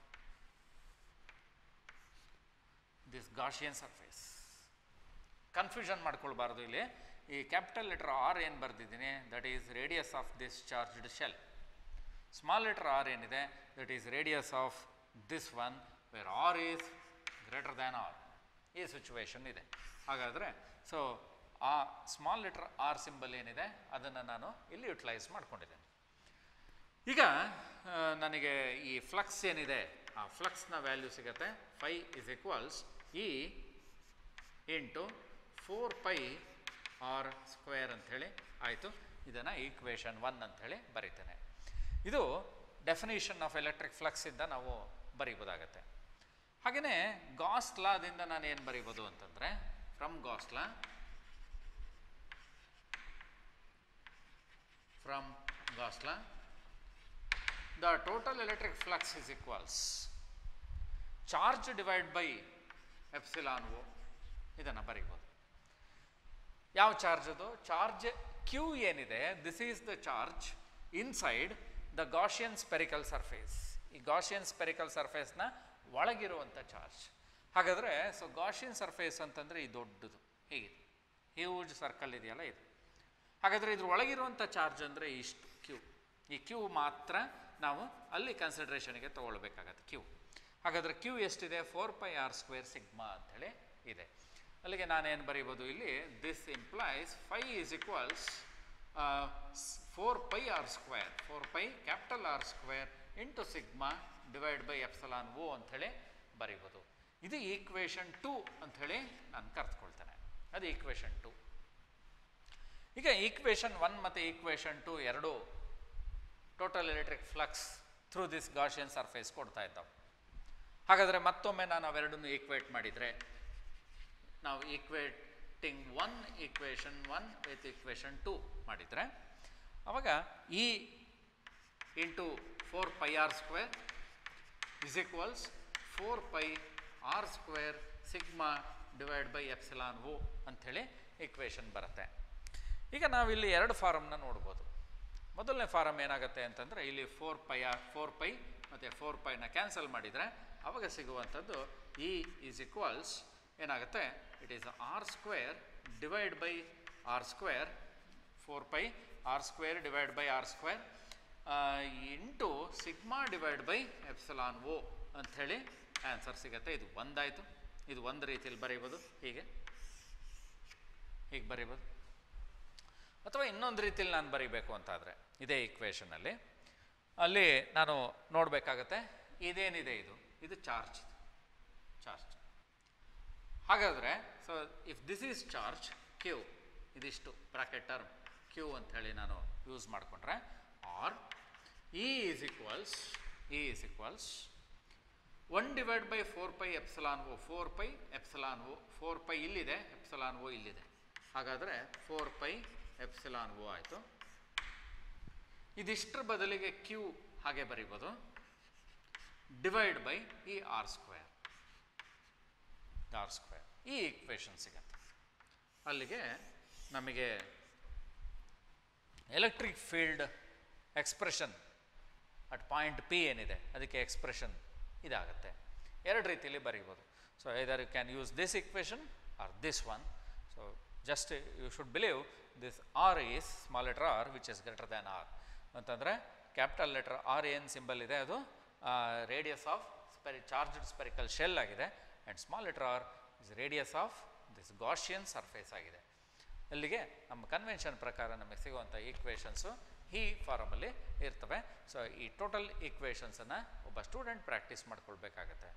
this Gaussian surface confusion ಮಾಡ್ಕೊಳ್ಬಾರ್ದು ಇಲ್ಲಿ ಈ capital letter R ಏನು ಬರೆದಿದ್ದೀನಿ that is radius of this charged shell small letter r ಏನಿದೆ that is radius of this one where r is greater than R ಈ situation ಇದೆ ಹಾಗಾದರೆ so ಆ ಸ್ಮಾಲ್ ಲೆಟರ್ ಆರ್ ಸಿಂಬಲ್ ಏನಿದೆ ಅದನ್ನು ನಾನು ಇಲ್ಲಿ ಯುಟಿಲೈಸ್ ಮಾಡ್ಕೊಂಡಿದ್ದೇನೆ ಈಗ ಆ, ನನಗೆ ಈ ಫ್ಲಕ್ಸ್ ಏನಿದೆ ಆ ಫ್ಲಕ್ಸ್ನ ವ್ಯಾಲ್ಯೂ ಸಿಗುತ್ತೆ phi is equals E into four pi R square ಅಂಥೇಳಿ ಆಯಿತು ಇದನ್ನು ಈಕ್ವೇಷನ್ ಒನ್ ಅಂಥೇಳಿ ಬರೀತೇನೆ ಇದು ಡೆಫಿನೇಷನ್ ಆಫ್ ಎಲೆಕ್ಟ್ರಿಕ್ ಫ್ಲಕ್ಸಿಂದ ನಾವು ಬರೀಬೋದಾಗತ್ತೆ ಹಾಗೆಯೇ ಗಾಸ್ ಲಾದಿಂದ ನಾನು ಏನು ಬರೀಬೋದು ಅಂತಂದರೆ from Gauss law from Gauss law the total electric flux is equals charge divided by epsilon O ಇದನ್ನು ಬರೀಬೋದು ಯಾವ ಚಾರ್ಜ್ ಅದು ಚಾರ್ಜ್ ಕ್ಯೂ ಏನಿದೆ this is the charge inside the Gaussian spherical surface ಈ ಗಾಷಿಯನ್ ಸ್ಪೆರಿಕಲ್ ಸರ್ಫೇಸ್ನ ಒಳಗಿರುವಂಥ charge ಹಾಗಾದರೆ so Gaussian surface ಅಂತಂದರೆ ಈ ದೊಡ್ಡದು ಹೀಗೆ ಹ್ಯೂಜ್ ಸರ್ಕಲ್ ಇದೆಯಲ್ಲ ಇದು ಹಾಗಾದರೆ ಇದ್ರ ಒಳಗಿರುವಂಥ ಚಾರ್ಜ್ ಅಂದರೆ ಇಷ್ಟು ಕ್ಯೂ ಈ ಕ್ಯೂ ಮಾತ್ರ ನಾವು ಅಲ್ಲಿ ಕನ್ಸಿಡ್ರೇಷನ್ಗೆ ತೊಗೊಳ್ಬೇಕಾಗತ್ತೆ ಕ್ಯೂ ಹಾಗಾದರೆ ಕ್ಯೂ ಎಷ್ಟಿದೆ four pi R square sigma ಅಂಥೇಳಿ ಇದೆ ಅಲ್ಲಿಗೆ ನಾನೇನು ಬರೀಬೋದು ಇಲ್ಲಿ this implies phi is equals four pi R square four pi capital R square into sigma divide by epsilon o ಅಂಥೇಳಿ ಬರೀಬೋದು ಇದು ಈಕ್ವೇಷನ್ ಟು ಅಂಥೇಳಿ ನಾನು ಕರೆದುಕೊಳ್ತೇನೆ ಅದು ಈಕ್ವೇಷನ್ ಟು ಈಗ ಈಕ್ವೇಷನ್ ಒನ್ ಮತ್ತು ಈಕ್ವೇಷನ್ ಟು ಎರಡು total electric flux through this Gaussian surface ಕೊಡ್ತಾ ಇದ್ದಾವೆ ಹಾಗಾದರೆ ಮತ್ತೊಮ್ಮೆ ನಾನು ಅವೆರಡನ್ನು ಈಕ್ವೇಟ್ ಮಾಡಿದರೆ ನಾವು equating one equation one with equation two ಮಾಡಿದರೆ ಅವಾಗ E into four pi R square is equals four pi R square sigma divide by epsilon o ಅಂಥೇಳಿ ಈಕ್ವೇಷನ್ ಬರುತ್ತೆ ಈಗ ನಾವಿಲ್ಲಿ ಎರಡು ಫಾರಮ್ನ ನೋಡ್ಬೋದು ಮೊದಲನೇ ಫಾರಮ್ ಏನಾಗುತ್ತೆ ಅಂತಂದರೆ ಇಲ್ಲಿ four pi r four pi ಮತ್ತು ಫೋರ್ ಪೈನ ಕ್ಯಾನ್ಸಲ್ ಮಾಡಿದರೆ ಅವಾಗ ಸಿಗುವಂಥದ್ದು ಇ ಈಸ್ ಈಕ್ವಲ್ಸ್ ಏನಾಗುತ್ತೆ it is R square divide by r square four pi R square divide by r square into sigma divide by epsilon o ಅಂಥೇಳಿ answer ಸಿಗುತ್ತೆ ಇದು ಒಂದಾಯಿತು ಇದು ಒಂದು ರೀತಿಯಲ್ಲಿ ಬರೀಬೋದು ಹೀಗೆ ಹೀಗೆ ಬರೀಬೋದು ಅಥವಾ ಇನ್ನೊಂದು ರೀತಿಯಲ್ಲಿ ನಾನು ಬರೀಬೇಕು ಅಂತಾದರೆ ಇದೇ ಈಕ್ವೇಷನಲ್ಲಿ ಅಲ್ಲಿ ನಾನು ನೋಡಬೇಕಾಗತ್ತೆ ಇದೇನಿದೆ ಇದು ಇದು ಚಾರ್ಜ್ ಚಾರ್ಜ್ ಹಾಗಾದರೆ so if this is charge Q ಇದಿಷ್ಟು ಬ್ರಾಕೆಟ್ ಟರ್ಮ್ ಕ್ಯೂ ಅಂಥೇಳಿ ನಾನು ಯೂಸ್ ಮಾಡಿಕೊಂಡ್ರೆ or E is equals E is equals one divide by four pi epsilon o four pi epsilon o four pi ಇಲ್ಲಿದೆ epsilon o ಇಲ್ಲಿದೆ ಹಾಗಾದರೆ four pi epsilon ಓ ಆಯಿತು ಇದಿಷ್ಟರ ಬದಲಿಗೆ Q ಹಾಗೆ ಬರೀಬೋದು ಡಿವೈಡ್ ಬೈ ಈ ಆರ್ ಸ್ಕ್ವೇರ್ ಆರ್ ಸ್ಕ್ವೇರ್ ಈ equation ಸಿಗತ್ತೆ ಅಲ್ಲಿಗೆ ನಮಗೆ electric field expression at point P ಏನಿದೆ ಅದಕ್ಕೆ ಎಕ್ಸ್ಪ್ರೆಷನ್ ಇದಾಗುತ್ತೆ ಎರಡು ರೀತಿಯಲ್ಲಿ ಬರೀಬೋದು so either you can use this equation or this one so just you should believe this r is small letter r which is greater than R ಅಂತಂದರೆ capital letter R ಏನು symbol ಇದೆ ಅದು radius of sphere charged spherical shell ಆಗಿದೆ and small letter r is radius of this Gaussian surface ಆಗಿದೆ ಅಲ್ಲಿಗೆ ನಮ್ಮ convention ಪ್ರಕಾರ ನಮಗೆ ಸಿಗುವಂಥ ಈಕ್ವೇಷನ್ಸು ಈ ಫಾರಮಲ್ಲಿ ಇರ್ತವೆ ಸೊ ಈ ಟೋಟಲ್ ಈಕ್ವೇಷನ್ಸನ್ನು ಒಬ್ಬ ಸ್ಟೂಡೆಂಟ್ ಪ್ರಾಕ್ಟೀಸ್ ಮಾಡ್ಕೊಳ್ಬೇಕಾಗತ್ತೆ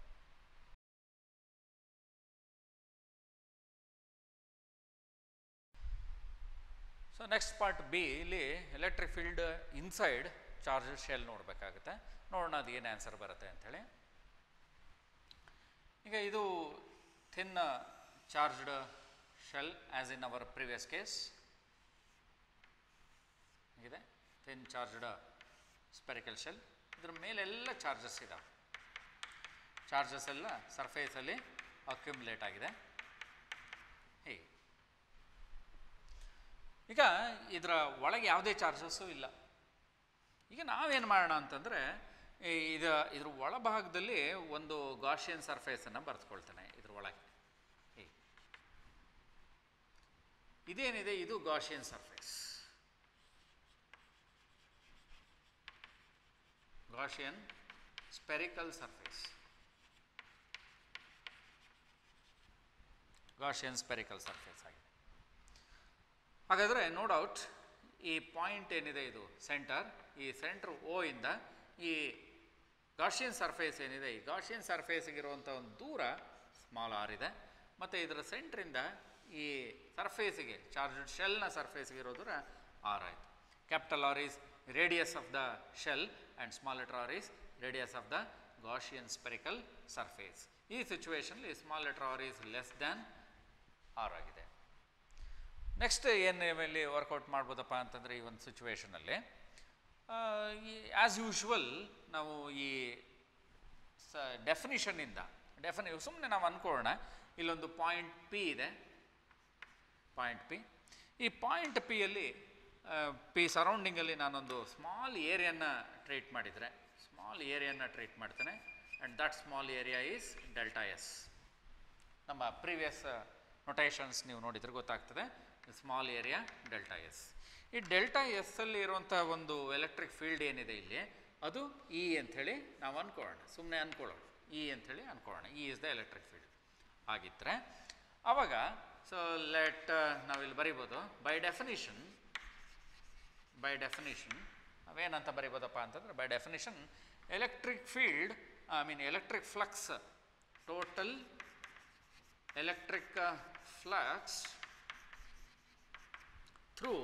ಸೊ ನೆಕ್ಸ್ಟ್ ಪಾರ್ಟ್ ಬಿ ಇಲ್ಲಿ electric field inside charge shell ನೋಡಬೇಕಾಗುತ್ತೆ ನೋಡೋಣ ಅದು ಏನು ಆನ್ಸರ್ ಬರುತ್ತೆ ಅಂಥೇಳಿ ಈಗ ಇದು thin charged shell as in our previous case ಇದೆ ಥಿನ್ ಚಾರ್ಜ್ಡ್ ಸ್ಪೆರಿಕಲ್ ಶೆಲ್ ಇದ್ರ ಮೇಲೆಲ್ಲ ಚಾರ್ಜಸ್ ಇದಾವೆ ಚಾರ್ಜಸ್ ಎಲ್ಲ ಸರ್ಫೇಸಲ್ಲಿ ಅಕ್ಯುಮುಲೇಟ್ ಆಗಿದೆ ಹೀಗೆ ಈಗ ಇದರ ಒಳಗೆ ಯಾವುದೇ ಚಾರ್ಜಸ್ಸು ಇಲ್ಲ ಈಗ ನಾವೇನು ಮಾಡೋಣ ಅಂತಂದರೆ ಇದು ಇದ್ರ ಒಳಭಾಗದಲ್ಲಿ ಒಂದು ಗಾಷಿಯನ್ ಸರ್ಫೇಸನ್ನು ಬರೆದುಕೊಳ್ತೇನೆ ಇದ್ರ ಒಳಗೆ ಹೀಗೆ ಇದೇನಿದೆ ಇದು Gaussian surface Gaussian spherical surface Gaussian spherical surface ಆಗಿದೆ ಹಾಗಾದರೆ ನೋ ಡೌಟ್ ಈ ಪಾಯಿಂಟ್ ಏನಿದೆ ಇದು ಸೆಂಟರ್ ಈ ಸೆಂಟ್ರ್ ಓ ಇಂದ ಈ ಗಾಷಿಯನ್ ಸರ್ಫೇಸ್ ಏನಿದೆ ಈ ಗಾಷಿಯನ್ ಸರ್ಫೇಸಿಗಿರುವಂಥ ಒಂದು ದೂರ ಸ್ಮಾಲ್ ಆರ್ ಇದೆ ಮತ್ತು ಇದರ ಸೆಂಟ್ರಿಂದ ಈ ಸರ್ಫೇಸಿಗೆ ಚಾರ್ಜ್ಡ್ ಶೆಲ್ನ ಸರ್ಫೇಸ್ಗೆ ಇರೋ ದೂರ ಆರ್ ಆಯಿತು capital R is radius of the shell and small letter r is radius of the Gaussian spherical surface ಈ ಸಿಚುವೇಷನ್ಲಿ small letter r is less than R ಆಗಿದೆ ನೆಕ್ಸ್ಟ್ ಏನು ಇಲ್ಲಿ ವರ್ಕೌಟ್ ಮಾಡ್ಬೋದಪ್ಪ ಅಂತಂದರೆ ಈ ಒಂದು ಸಿಚುವೇಷನಲ್ಲಿ ಆ್ಯಸ್ ಯೂಶ್ವಲ್ ನಾವು ಈ ಸ ಡೆಫಿನಿಷನ್ನಿಂದ ಡೆಫಿನಿ ಸುಮ್ಮನೆ ನಾವು ಅಂದ್ಕೊಳ್ಳೋಣ ಇಲ್ಲೊಂದು ಪಾಯಿಂಟ್ ಪಿ ಇದೆ ಪಾಯಿಂಟ್ ಪಿ ಈ ಪಾಯಿಂಟ್ ಪಿಯಲ್ಲಿ ಪಿ ಸರೌಂಡಿಂಗಲ್ಲಿ ನಾನೊಂದು ಸ್ಮಾಲ್ ಏರಿಯನ್ನ ಟ್ರೀಟ್ ಮಾಡಿದರೆ ಸ್ಮಾಲ್ ಏರಿಯನ್ನ ಟ್ರೀಟ್ ಮಾಡ್ತೇನೆ and that small area is delta S ನಮ್ಮ ಪ್ರೀವಿಯಸ್ ನೊಟೇಷನ್ಸ್ ನೀವು ನೋಡಿದರೆ ಗೊತ್ತಾಗ್ತದೆ ಸ್ಮಾಲ್ ಏರಿಯಾ ಡೆಲ್ಟಾ ಎಸ್ ಈ ಡೆಲ್ಟಾ ಎಸ್ ಅಲ್ಲಿ ಇರುವಂಥ ಒಂದು ಎಲೆಕ್ಟ್ರಿಕ್ ಫೀಲ್ಡ್ ಏನಿದೆ ಇಲ್ಲಿ ಅದು ಇ ಅಂಥೇಳಿ ನಾವು ಅಂದ್ಕೊಳ್ಳೋಣ ಸುಮ್ಮನೆ ಅಂದ್ಕೊಳ್ಳೋಣ ಇ ಅಂಥೇಳಿ ಅಂದ್ಕೊಳ್ಳೋಣ E is the electric field ಆಗಿದ್ದರೆ ಆವಾಗ ಸೊ ಲೆಟ್ ನಾವಿಲ್ಲಿ ಬರಿಬೋದು ಬೈ ಡೆಫಿನಿಷನ್ ಬೈ ಡೆಫಿನಿಷನ್ ನಾವೇನಂತ ಬರಿಬೋದಪ್ಪ ಅಂತಂದರೆ by definition electric field I mean electric flux total electric uh, flux through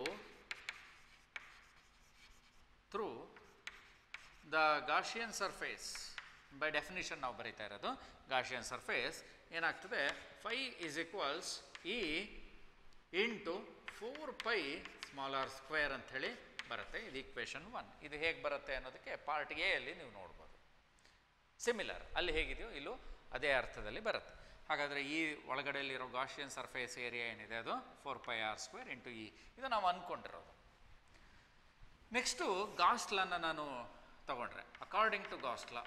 through the Gaussian surface by definition ನಾವು ಬರೀತಾ ಇರೋದು ಗಾಷಿಯನ್ ಸರ್ಫೇಸ್ ಏನಾಗ್ತದೆ phi is equals E into four pi small r square ಅಂಥೇಳಿ ಬರುತ್ತೆ ಇದು equation one ಇದು ಹೇಗೆ ಬರುತ್ತೆ ಅನ್ನೋದಕ್ಕೆ ಪಾರ್ಟ್ ಎ ಅಲ್ಲಿ ನೀವು ನೋಡ್ಬೋದು ಸಿಮಿಲರ್ ಅಲ್ಲಿ ಹೇಗಿದೆಯೋ ಇಲ್ಲೂ ಅದೇ ಅರ್ಥದಲ್ಲಿ ಬರುತ್ತೆ ಹಾಗಾದರೆ ಈ ಒಳಗಡೆಯಲ್ಲಿರೋ ಗಾಷಿಯನ್ ಸರ್ಫೇಸ್ ಏರಿಯಾ ಏನಿದೆ ಅದು four pi R square into E ಇದು ನಾವು ಅಂದ್ಕೊಂಡಿರೋದು ನೆಕ್ಸ್ಟು ಗಾಸ್ಲನ್ನು ನಾನು ತಗೊಂಡ್ರೆ according to Gauss law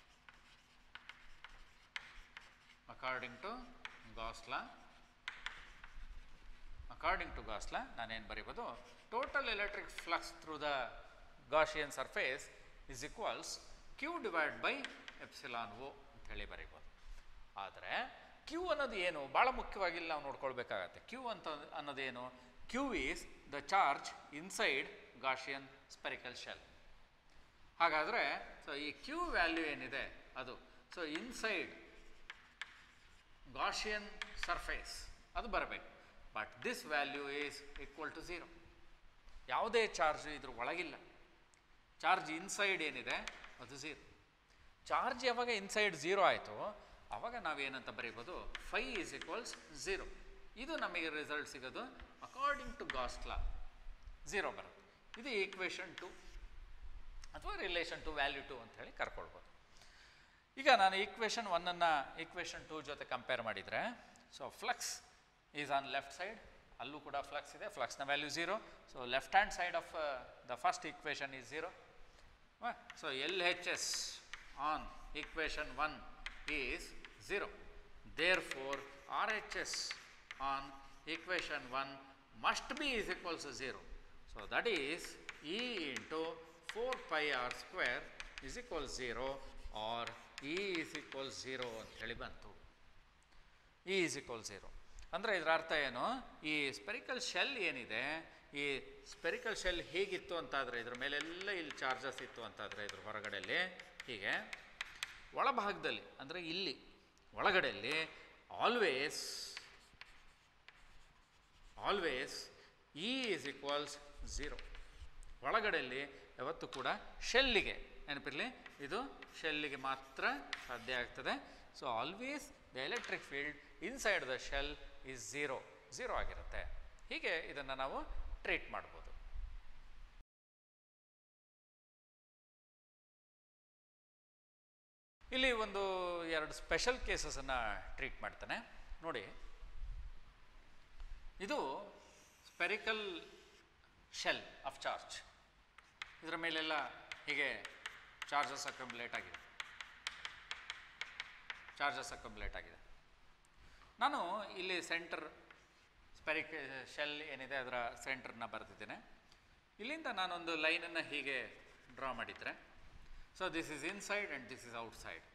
according to Gauss law according to Gauss law ನಾನೇನು ಬರೀಬೋದು total electric flux through the Gaussian surface is equals Q divide by epsilon o ಅಂಥೇಳಿ ಬರೀಬೋದು ಆದರೆ ಕ್ಯೂ ಅನ್ನೋದು ಏನು ಭಾಳ ಮುಖ್ಯವಾಗಿ ಇಲ್ಲಿ ನಾವು ನೋಡ್ಕೊಳ್ಬೇಕಾಗತ್ತೆ ಕ್ಯೂ ಅಂತ ಅನ್ನೋದೇನು Q is the charge inside Gaussian spherical shell ಹಾಗಾದರೆ ಸೊ ಈ ಕ್ಯೂ ವ್ಯಾಲ್ಯೂ ಏನಿದೆ ಅದು ಸೊ ಇನ್ಸೈಡ್ ಗಾಷಿಯನ್ ಸರ್ಫೇಸ್ ಅದು ಬರಬೇಕು but this value is equal to zero ಯಾವುದೇ ಚಾರ್ಜ್ ಇದ್ರ ಒಳಗಿಲ್ಲ ಚಾರ್ಜ್ ಇನ್ಸೈಡ್ ಏನಿದೆ ಅದು ಝೀರೋ ಚಾರ್ಜ್ ಯಾವಾಗ ಇನ್ಸೈಡ್ ಝೀರೋ ಆಯಿತು ಆವಾಗ ನಾವೇನಂತ ಬರೀಬೋದು ಫೈ ಈಸ್ ಈಕ್ವಲ್ಸ್ ಝೀರೋ ಇದು ನಮಗೆ ರಿಸಲ್ಟ್ ಸಿಗೋದು according to Gauss law zero ಬರುತ್ತೆ ಇದು ಈಕ್ವೇಷನ್ ಟು ಅಥವಾ ರಿಲೇಷನ್ ಟು ವ್ಯಾಲ್ಯೂ ಟು ಅಂತ ಹೇಳಿ ಕರ್ಕೊಳ್ಬೋದು ಈಗ ನಾನು ಈಕ್ವೇಷನ್ ಒನ್ನನ್ನು ಈಕ್ವೇಷನ್ ಟೂ ಜೊತೆ ಕಂಪೇರ್ ಮಾಡಿದರೆ so flux is on left side ಅಲ್ಲೂ ಕೂಡ ಫ್ಲಕ್ಸ್ ಇದೆ ಫ್ಲಕ್ಸ್ನ value zero so left hand side of the first equation is zero so L H S on equation one is zero therefore R H S on equation one must be is equals zero so that is E into four pi R square is equal zero or E is equal zero ಅಂತ ಹೇಳಿ ಬಂತು E is equal zero ಅಂದರೆ ಇದರ ಅರ್ಥ ಏನು ಈ spherical shell ಏನಿದೆ ಈ ಸ್ಪೆರಿಕಲ್ ಶೆಲ್ ಹೇಗಿತ್ತು ಅಂತಾದರೆ ಇದ್ರ ಮೇಲೆಲ್ಲ ಇಲ್ಲಿ ಚಾರ್ಜಸ್ ಇತ್ತು ಅಂತಾದರೆ ಇದ್ರ ಹೊರಗಡೆಯಲ್ಲಿ ಹೀಗೆ ಒಳಭಾಗದಲ್ಲಿ ಅಂದರೆ ಇಲ್ಲಿ ಒಳಗಡೆಯಲ್ಲಿ always always E is equals zero ಒಳಗಡೆಯಲ್ಲಿ ಯಾವತ್ತೂ ಕೂಡ ಶೆಲ್ಲಿಗೆ ನೆನಪಿರಲಿ ಇದು ಶೆಲ್ಲಿಗೆ ಮಾತ್ರ ಸಾಧ್ಯ ಆಗ್ತದೆ so always the electric field inside the shell is zero zero ಆಗಿರುತ್ತೆ ಹೀಗೆ ಇದನ್ನು ನಾವು ಟ್ರೀಟ್ ಮಾಡ್ಬೋದು ಇಲ್ಲಿ ಒಂದು ಎರಡು ಸ್ಪೆಷಲ್ ಕೇಸಸನ್ನು ಟ್ರೀಟ್ ಮಾಡ್ತಾನೆ ನೋಡಿ ಇದು ಸ್ಪೆರಿಕಲ್ ಶೆಲ್ ಆಫ್ ಚಾರ್ಜ್ ಇದರ ಮೇಲೆಲ್ಲ ಹೀಗೆ ಚಾರ್ಜಸ್ ಅಕ್ಯುಮುಲೇಟ್ ಆಗಿದೆ ಚಾರ್ಜಸ್ ಅಕ್ಯುಮುಲೇಟ್ ಆಗಿದೆ ನಾನು ಇಲ್ಲಿ ಸೆಂಟರ್ ಸ್ಪೆರಿಕ್ ಶೆಲ್ ಏನಿದೆ ಅದರ ಸೆಂಟರ್ನ ಬರೆದಿದ್ದೇನೆ ಇಲ್ಲಿಂದ ನಾನೊಂದು ಲೈನನ್ನು ಹೀಗೆ ಡ್ರಾ ಮಾಡಿದರೆ so this is inside and this is outside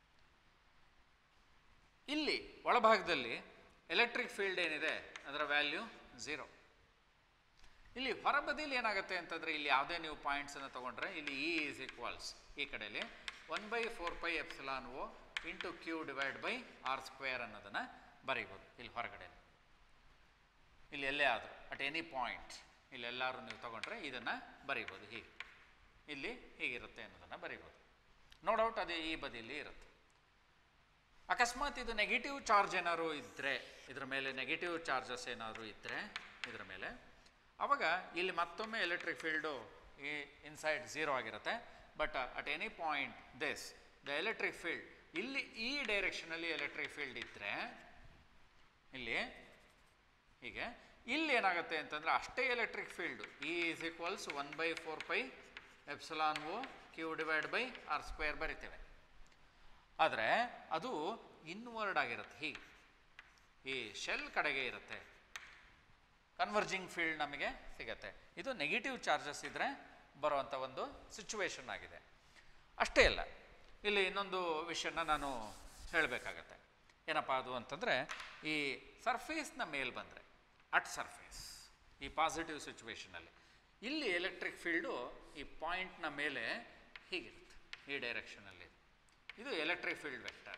ಇಲ್ಲಿ ಒಳಭಾಗದಲ್ಲಿ ಎಲೆಕ್ಟ್ರಿಕ್ ಫೀಲ್ಡ್ ಏನಿದೆ ಅದರ ವ್ಯಾಲ್ಯೂ ಝೀರೋ ಇಲ್ಲಿ ಹೊರಬದಿಯಲ್ಲಿ ಏನಾಗುತ್ತೆ ಅಂತಂದರೆ ಇಲ್ಲಿ ಯಾವುದೇ ನೀವು ಪಾಯಿಂಟ್ಸನ್ನು ತೊಗೊಂಡ್ರೆ ಇಲ್ಲಿ ಇ ಈಸ್ ಈಕ್ವಲ್ಸ್ ಈ ಕಡೆಯಲ್ಲಿ one by four pi epsilon o into Q divide by r square ಅನ್ನೋದನ್ನು ಬರೀಬೋದು ಇಲ್ಲಿ ಹೊರಗಡೆ ಇಲ್ಲಿ ಎಲ್ಲೇ ಆದರೂ ಅಟ್ ಎನಿ ಪಾಯಿಂಟ್ ಇಲ್ಲಿ ಎಲ್ಲರೂ ನೀವು ತೊಗೊಂಡ್ರೆ ಇದನ್ನು ಬರೀಬೋದು ಹೀಗೆ ಇಲ್ಲಿ ಹೀಗಿರುತ್ತೆ ಅನ್ನೋದನ್ನು ಬರೀಬೋದು ನೋ ಡೌಟ್ ಅದು ಈ ಬದಿಯಲ್ಲಿ ಇರುತ್ತೆ ಅಕಸ್ಮಾತ್ ಇದು ನೆಗೆಟಿವ್ ಚಾರ್ಜ್ ಏನಾದ್ರು ಇದ್ದರೆ ಇದ್ರ ಮೇಲೆ ನೆಗೆಟಿವ್ ಚಾರ್ಜಸ್ ಏನಾದರೂ ಇದ್ದರೆ ಇದರ ಮೇಲೆ ಆವಾಗ ಇಲ್ಲಿ ಮತ್ತೊಮ್ಮೆ ಎಲೆಕ್ಟ್ರಿಕ್ ಫೀಲ್ಡು ಈ ಇನ್ಸೈಡ್ ಝೀರೋ ಆಗಿರುತ್ತೆ but at any point this the electric field ಇಲ್ಲಿ ಈ ಡೈರೆಕ್ಷನಲ್ಲಿ ಎಲೆಕ್ಟ್ರಿಕ್ ಫೀಲ್ಡ್ ಇದ್ದರೆ ಇಲ್ಲಿ ಹೀಗೆ ಇಲ್ಲಿ ಏನಾಗುತ್ತೆ ಅಂತಂದರೆ ಅಷ್ಟೇ electric field E is equals one by four pi epsilon o Q divide by r square ಬರಿತೇವೆ ಆದರೆ ಅದು ಇನ್ವರ್ಡ್ ಆಗಿರುತ್ತೆ ಹೀಗೆ ಈ ಶೆಲ್ ಕಡೆಗೆ ಇರುತ್ತೆ ಕನ್ವರ್ಜಿಂಗ್ ಫೀಲ್ಡ್ ನಮಗೆ ಸಿಗತ್ತೆ ಇದು ನೆಗೆಟಿವ್ ಚಾರ್ಜಸ್ ಇದ್ದರೆ ಬರುವಂಥ ಒಂದು ಸಿಚುವೇಶನ್ ಆಗಿದೆ ಅಷ್ಟೇ ಅಲ್ಲ ಇಲ್ಲಿ ಇನ್ನೊಂದು ವಿಷಯನ ನಾನು ಹೇಳಬೇಕಾಗತ್ತೆ ಏನಪ್ಪ ಅದು ಅಂತಂದರೆ ಈ ಸರ್ಫೇಸ್ನ ಮೇಲೆ ಬಂದರೆ ಅಟ್ ಸರ್ಫೇಸ್ ಈ ಪಾಸಿಟಿವ್ ಸಿಚುವೇಷನಲ್ಲಿ ಇಲ್ಲಿ ಎಲೆಕ್ಟ್ರಿಕ್ ಫೀಲ್ಡು ಈ ಪಾಯಿಂಟ್ನ ಮೇಲೆ ಹೀಗಿರುತ್ತೆ ಈ ಡೈರೆಕ್ಷನಲ್ಲಿ ಇದು electric field vector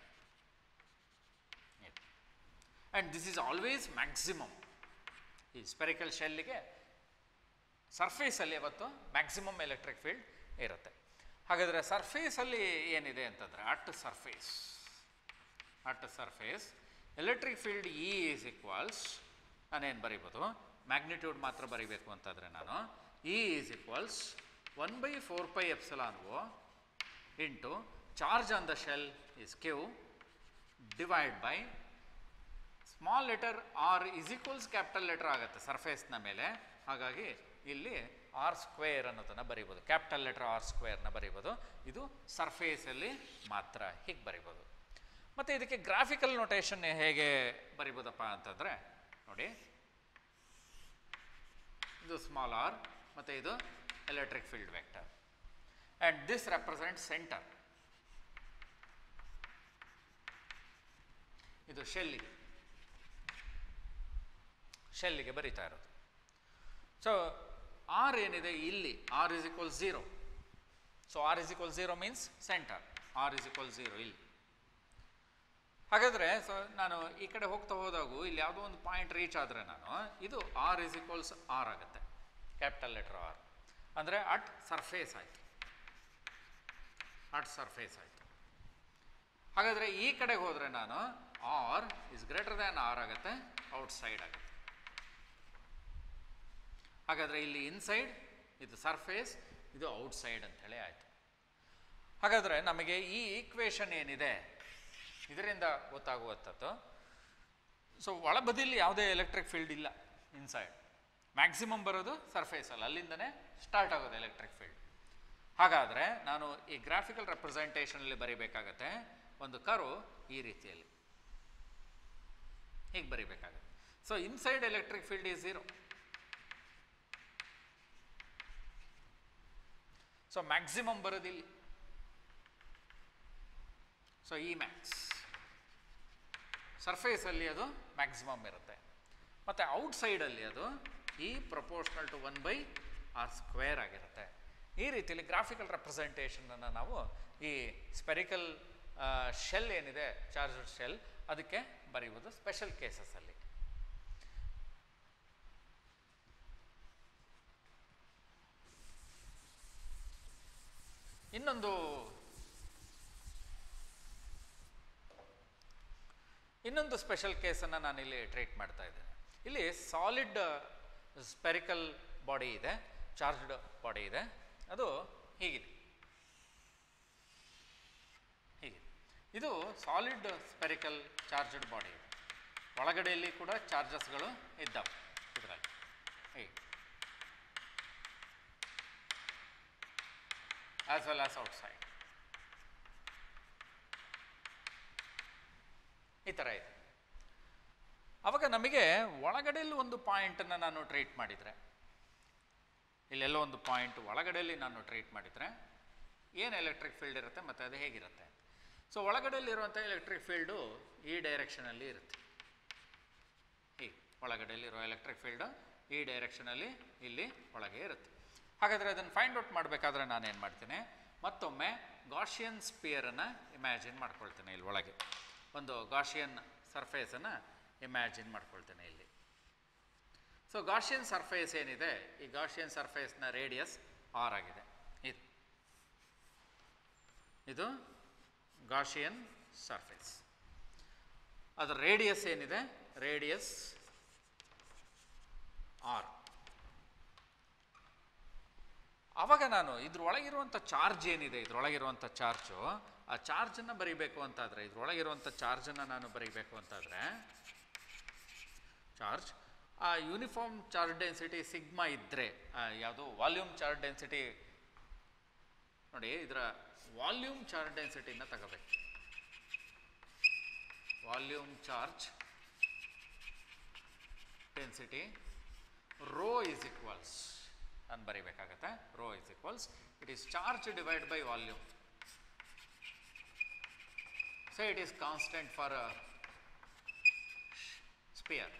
and this is always maximum ಈ ಸ್ಪೆರಿಕಲ್ ಶೆಲ್ಲಿಗೆ ಸರ್ಫೇಸಲ್ಲಿ ಯಾವತ್ತು ಮ್ಯಾಕ್ಸಿಮಮ್ ಎಲೆಕ್ಟ್ರಿಕ್ ಫೀಲ್ಡ್ ಇರುತ್ತೆ ಹಾಗಾದರೆ ಸರ್ಫೇಸಲ್ಲಿ ಏನಿದೆ ಅಂತಂದರೆ at surface at surface electric field E is equals ನಾನೇನು ಬರೀಬೋದು ಮ್ಯಾಗ್ನಿಟ್ಯೂಡ್ ಮಾತ್ರ ಬರೀಬೇಕು ಅಂತಂದರೆ ನಾನು E is equals one by four pi epsilon o into charge on the shell is Q divide by small letter r is equals capital letter ಆಗುತ್ತೆ ಸರ್ಫೇಸ್ನ ಮೇಲೆ ಹಾಗಾಗಿ ಇಲ್ಲಿ ಆರ್ ಸ್ಕ್ವೇರ್ ಅನ್ನೋದನ್ನು ಬರೀಬೋದು ಕ್ಯಾಪಿಟಲ್ ಲೆಟರ್ ಆರ್ ಸ್ಕ್ವೇರ್ನ ಬರೀಬೋದು ಇದು ಸರ್ಫೇಸಲ್ಲಿ ಮಾತ್ರ ಹೀಗೆ ಬರೀಬೋದು ಮತ್ತು ಇದಕ್ಕೆ ಗ್ರಾಫಿಕಲ್ ನೊಟೇಷನ್ ಹೇಗೆ ಬರಿಬೋದಪ್ಪ ಅಂತಂದರೆ ನೋಡಿ ಇದು ಸ್ಮಾಲ್ ಆರ್ ಮತ್ತು ಇದು electric field vector and this represent centre ಇದು ಶೆಲ್ಲಿಗೆ ಶೆಲ್ಲಿಗೆ ಬರಿತಾ ಇರೋದು ಸೊ ಆರ್ ಏನಿದೆ ಇಲ್ಲಿ r is equal zero so R is equal zero means centre r is equal zero ಇಲ್ಲಿ ಹಾಗಾದರೆ ಸೊ ನಾನು ಈ ಕಡೆ ಹೋಗ್ತಾ ಹೋದಾಗೂ ಇಲ್ಲಿ ಯಾವುದೋ ಒಂದು ಪಾಯಿಂಟ್ ರೀಚ್ ಆದರೆ ನಾನು ಇದು ಆರ್ ಇಸ್ ಈಕ್ವಲ್ಸ್ ಆರ್ ಆಗುತ್ತೆ ಕ್ಯಾಪಿಟಲ್ ಲೆಟರ್ ಆರ್ ಅಂದರೆ ಅಟ್ ಸರ್ಫೇಸ್ ಆಯಿತು ಅಟ್ ಸರ್ಫೇಸ್ ಆಯಿತು ಹಾಗಾದರೆ ಈ ಕಡೆಗೆ ಹೋದರೆ ನಾನು r is greater than R ಆಗುತ್ತೆ ಔಟ್ ಸೈಡ್ ಆಗುತ್ತೆ ಹಾಗಾದರೆ ಇಲ್ಲಿ ಇನ್ಸೈಡ್ ಇದು ಸರ್ಫೇಸ್ ಇದು ಔಟ್ ಸೈಡ್ ಅಂಥೇಳಿ ಆಯಿತು ಹಾಗಾದರೆ ನಮಗೆ ಈ ಈಕ್ವೇಷನ್ ಏನಿದೆ ಇದರಿಂದ ಗೊತ್ತಾಗುವಂಥದ್ದು ಸೊ ಒಳಬದಿಯಲ್ಲಿ ಯಾವುದೇ ಎಲೆಕ್ಟ್ರಿಕ್ ಫೀಲ್ಡ್ ಇಲ್ಲ ಇನ್ಸೈಡ್ ಮ್ಯಾಕ್ಸಿಮಮ್ ಬರೋದು ಸರ್ಫೇಸಲ್ಲಿ ಅಲ್ಲಿಂದನೇ ಸ್ಟಾರ್ಟ್ ಆಗೋದು ಎಲೆಕ್ಟ್ರಿಕ್ ಫೀಲ್ಡ್ ಹಾಗಾದರೆ ನಾನು ಈ ಗ್ರಾಫಿಕಲ್ ರೆಪ್ರೆಸೆಂಟೇಷನಲ್ಲಿ ಬರೀಬೇಕಾಗತ್ತೆ ಒಂದು ಕರು ಈ ರೀತಿಯಲ್ಲಿ ಹೀಗೆ ಬರೀಬೇಕಾಗತ್ತೆ so inside electric field is zero so maximum ಬರೋದಿಲ್ಲಿ ಸೊ ಇ ಮ್ಯಾಕ್ಸ್ ಸರ್ಫೇಸಲ್ಲಿ ಅದು ಮ್ಯಾಕ್ಸಿಮಮ್ ಇರುತ್ತೆ ಮತ್ತು ಔಟ್ಸೈಡಲ್ಲಿ ಅದು E proportional to one by r square ಆಗಿರುತ್ತೆ ಈ ರೀತಿಯಲ್ಲಿ ಗ್ರಾಫಿಕಲ್ ರೆಪ್ರೆಸೆಂಟೇಷನನ್ನು ನಾವು ಈ ಸ್ಪೆರಿಕಲ್ ಶೆಲ್ ಏನಿದೆ ಚಾರ್ಜರ್ ಶೆಲ್ ಅದಕ್ಕೆ ಬರೆಯುವುದು ಸ್ಪೆಷಲ್ ಕೇಸಸಲ್ಲಿ ಇನ್ನೊಂದು ಇನ್ನೊಂದು ಸ್ಪೆಷಲ್ ಕೇಸನ್ನು ನಾನಿಲ್ಲಿ ಟ್ರೀಟ್ ಮಾಡ್ತಾ ಇದ್ದೇನೆ ಇಲ್ಲಿ ಸಾಲಿಡ್ ಸ್ಪೆರಿಕಲ್ ಬಾಡಿ ಇದೆ ಚಾರ್ಜ್ಡ್ ಬಾಡಿ ಇದೆ ಅದು ಹೀಗಿದೆ ಹೀಗೆ ಇದು ಸಾಲಿಡ್ ಸ್ಪೆರಿಕಲ್ ಚಾರ್ಜ್ಡ್ ಬಾಡಿ ಇದೆ ಒಳಗಡೆಯಲ್ಲಿ ಕೂಡ ಚಾರ್ಜಸ್ಗಳು ಇದ್ದಾವೆ ಇದರಲ್ಲಿ ಹೀಗೆ ಆಸ್ ವೆಲ್ ಆಸ್ ಔಟ್ಸೈಡ್ ಈ ಥರ ಇದೆ ಅವಾಗ ನಮಗೆ ಒಳಗಡೆಯಲ್ಲಿ ಒಂದು ಪಾಯಿಂಟನ್ನು ನಾನು ಟ್ರೀಟ್ ಮಾಡಿದರೆ ಇಲ್ಲೆಲ್ಲೋ ಒಂದು ಪಾಯಿಂಟ್ ಒಳಗಡೆಯಲ್ಲಿ ನಾನು ಟ್ರೀಟ್ ಮಾಡಿದರೆ ಏನು ಎಲೆಕ್ಟ್ರಿಕ್ ಫೀಲ್ಡ್ ಇರುತ್ತೆ ಮತ್ತು ಅದು ಹೇಗಿರುತ್ತೆ ಸೊ ಒಳಗಡೆಯಲ್ಲಿರುವಂಥ ಎಲೆಕ್ಟ್ರಿಕ್ ಫೀಲ್ಡು ಈ ಡೈರೆಕ್ಷನಲ್ಲಿ ಇರುತ್ತೆ ಹೀಗೆ ಒಳಗಡೆಯಲ್ಲಿರೋ ಎಲೆಕ್ಟ್ರಿಕ್ ಫೀಲ್ಡು ಈ ಡೈರೆಕ್ಷನಲ್ಲಿ ಇಲ್ಲಿ ಒಳಗೆ ಇರುತ್ತೆ ಹಾಗಾದರೆ ಅದನ್ನು ಫೈಂಡ್ ಔಟ್ ಮಾಡಬೇಕಾದ್ರೆ ನಾನೇನು ಮಾಡ್ತೀನಿ ಮತ್ತೊಮ್ಮೆ ಗಾಷಿಯನ್ ಸ್ಪಿಯರನ್ನು ಇಮ್ಯಾಜಿನ್ ಮಾಡ್ಕೊಳ್ತೇನೆ ಇಲ್ಲಿ ಒಳಗೆ ಒಂದು ಗಾಷಿಯನ್ ಸರ್ಫೇಸನ್ನು ಇಮ್ಯಾಜಿನ್ ಮಾಡ್ಕೊಳ್ತೇನೆ ಇಲ್ಲಿ ಸೊ ಗಾಷಿಯನ್ ಸರ್ಫೇಸ್ ಏನಿದೆ ಈ ಗಾಷಿಯನ್ ಸರ್ಫೇಸ್ನ ರೇಡಿಯಸ್ ಆರ್ ಆಗಿದೆ ಇದು ಇದು ಗಾಷಿಯನ್ ಸರ್ಫೇಸ್ ಅದರ ರೇಡಿಯಸ್ ಏನಿದೆ ರೇಡಿಯಸ್ ಆರ್ ಆವಾಗ ನಾನು ಇದ್ರೊಳಗಿರುವಂಥ ಚಾರ್ಜ್ ಏನಿದೆ ಇದ್ರೊಳಗಿರುವಂಥ ಚಾರ್ಜು ಆ ಚಾರ್ಜನ್ನು ಬರೀಬೇಕು ಅಂತಾದರೆ ಇದ್ರೊಳಗಿರುವಂಥ ಚಾರ್ಜನ್ನು ನಾನು ಬರೀಬೇಕು ಅಂತಾದರೆ ಚಾರ್ಜ್ ಆ ಯೂನಿಫಾರ್ಮ್ ಚಾರ್ಜ್ ಡೆನ್ಸಿಟಿ ಸಿಗ್ಮಾ ಇದ್ದರೆ ಯಾವುದು ವಾಲ್ಯೂಮ್ ಚಾರ್ಜ್ ಡೆನ್ಸಿಟಿ ನೋಡಿ ಇದರ ವಾಲ್ಯೂಮ್ ಚಾರ್ಜ್ ಡೆನ್ಸಿಟಿನ ತಗೋಬೇಕು volume charge density rho is equals ನಾನು ಬರೀಬೇಕಾಗತ್ತೆ rho is equals it is charge divide by volume so it is constant for sphere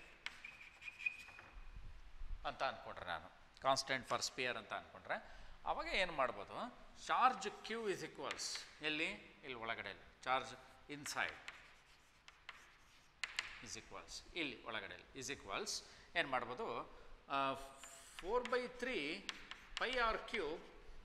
ಅಂತ ಅಂದ್ಕೊಂಡ್ರೆ ನಾನು ಕಾನ್ಸ್ಟೆಂಟ್ ಫಾರ್ ಸ್ಪಿಯರ್ ಅಂತ ಅಂದ್ಕೊಂಡ್ರೆ ಅವಾಗ ಏನು ಮಾಡ್ಬೋದು ಚಾರ್ಜ್ ಕ್ಯೂ ಇಸ್ ಈಕ್ವಲ್ಸ್ ಎಲ್ಲಿ ಇಲ್ಲಿ ಒಳಗಡೆ ಚಾರ್ಜ್ ಇನ್ಸೈಡ್ ಇಸ್ ಈಕ್ವಲ್ಸ್ ಇಲ್ಲಿ ಒಳಗಡೆ ಇಸ್ ಈಕ್ವಲ್ಸ್ ಏನು ಮಾಡ್ಬೋದು four by three pi R cube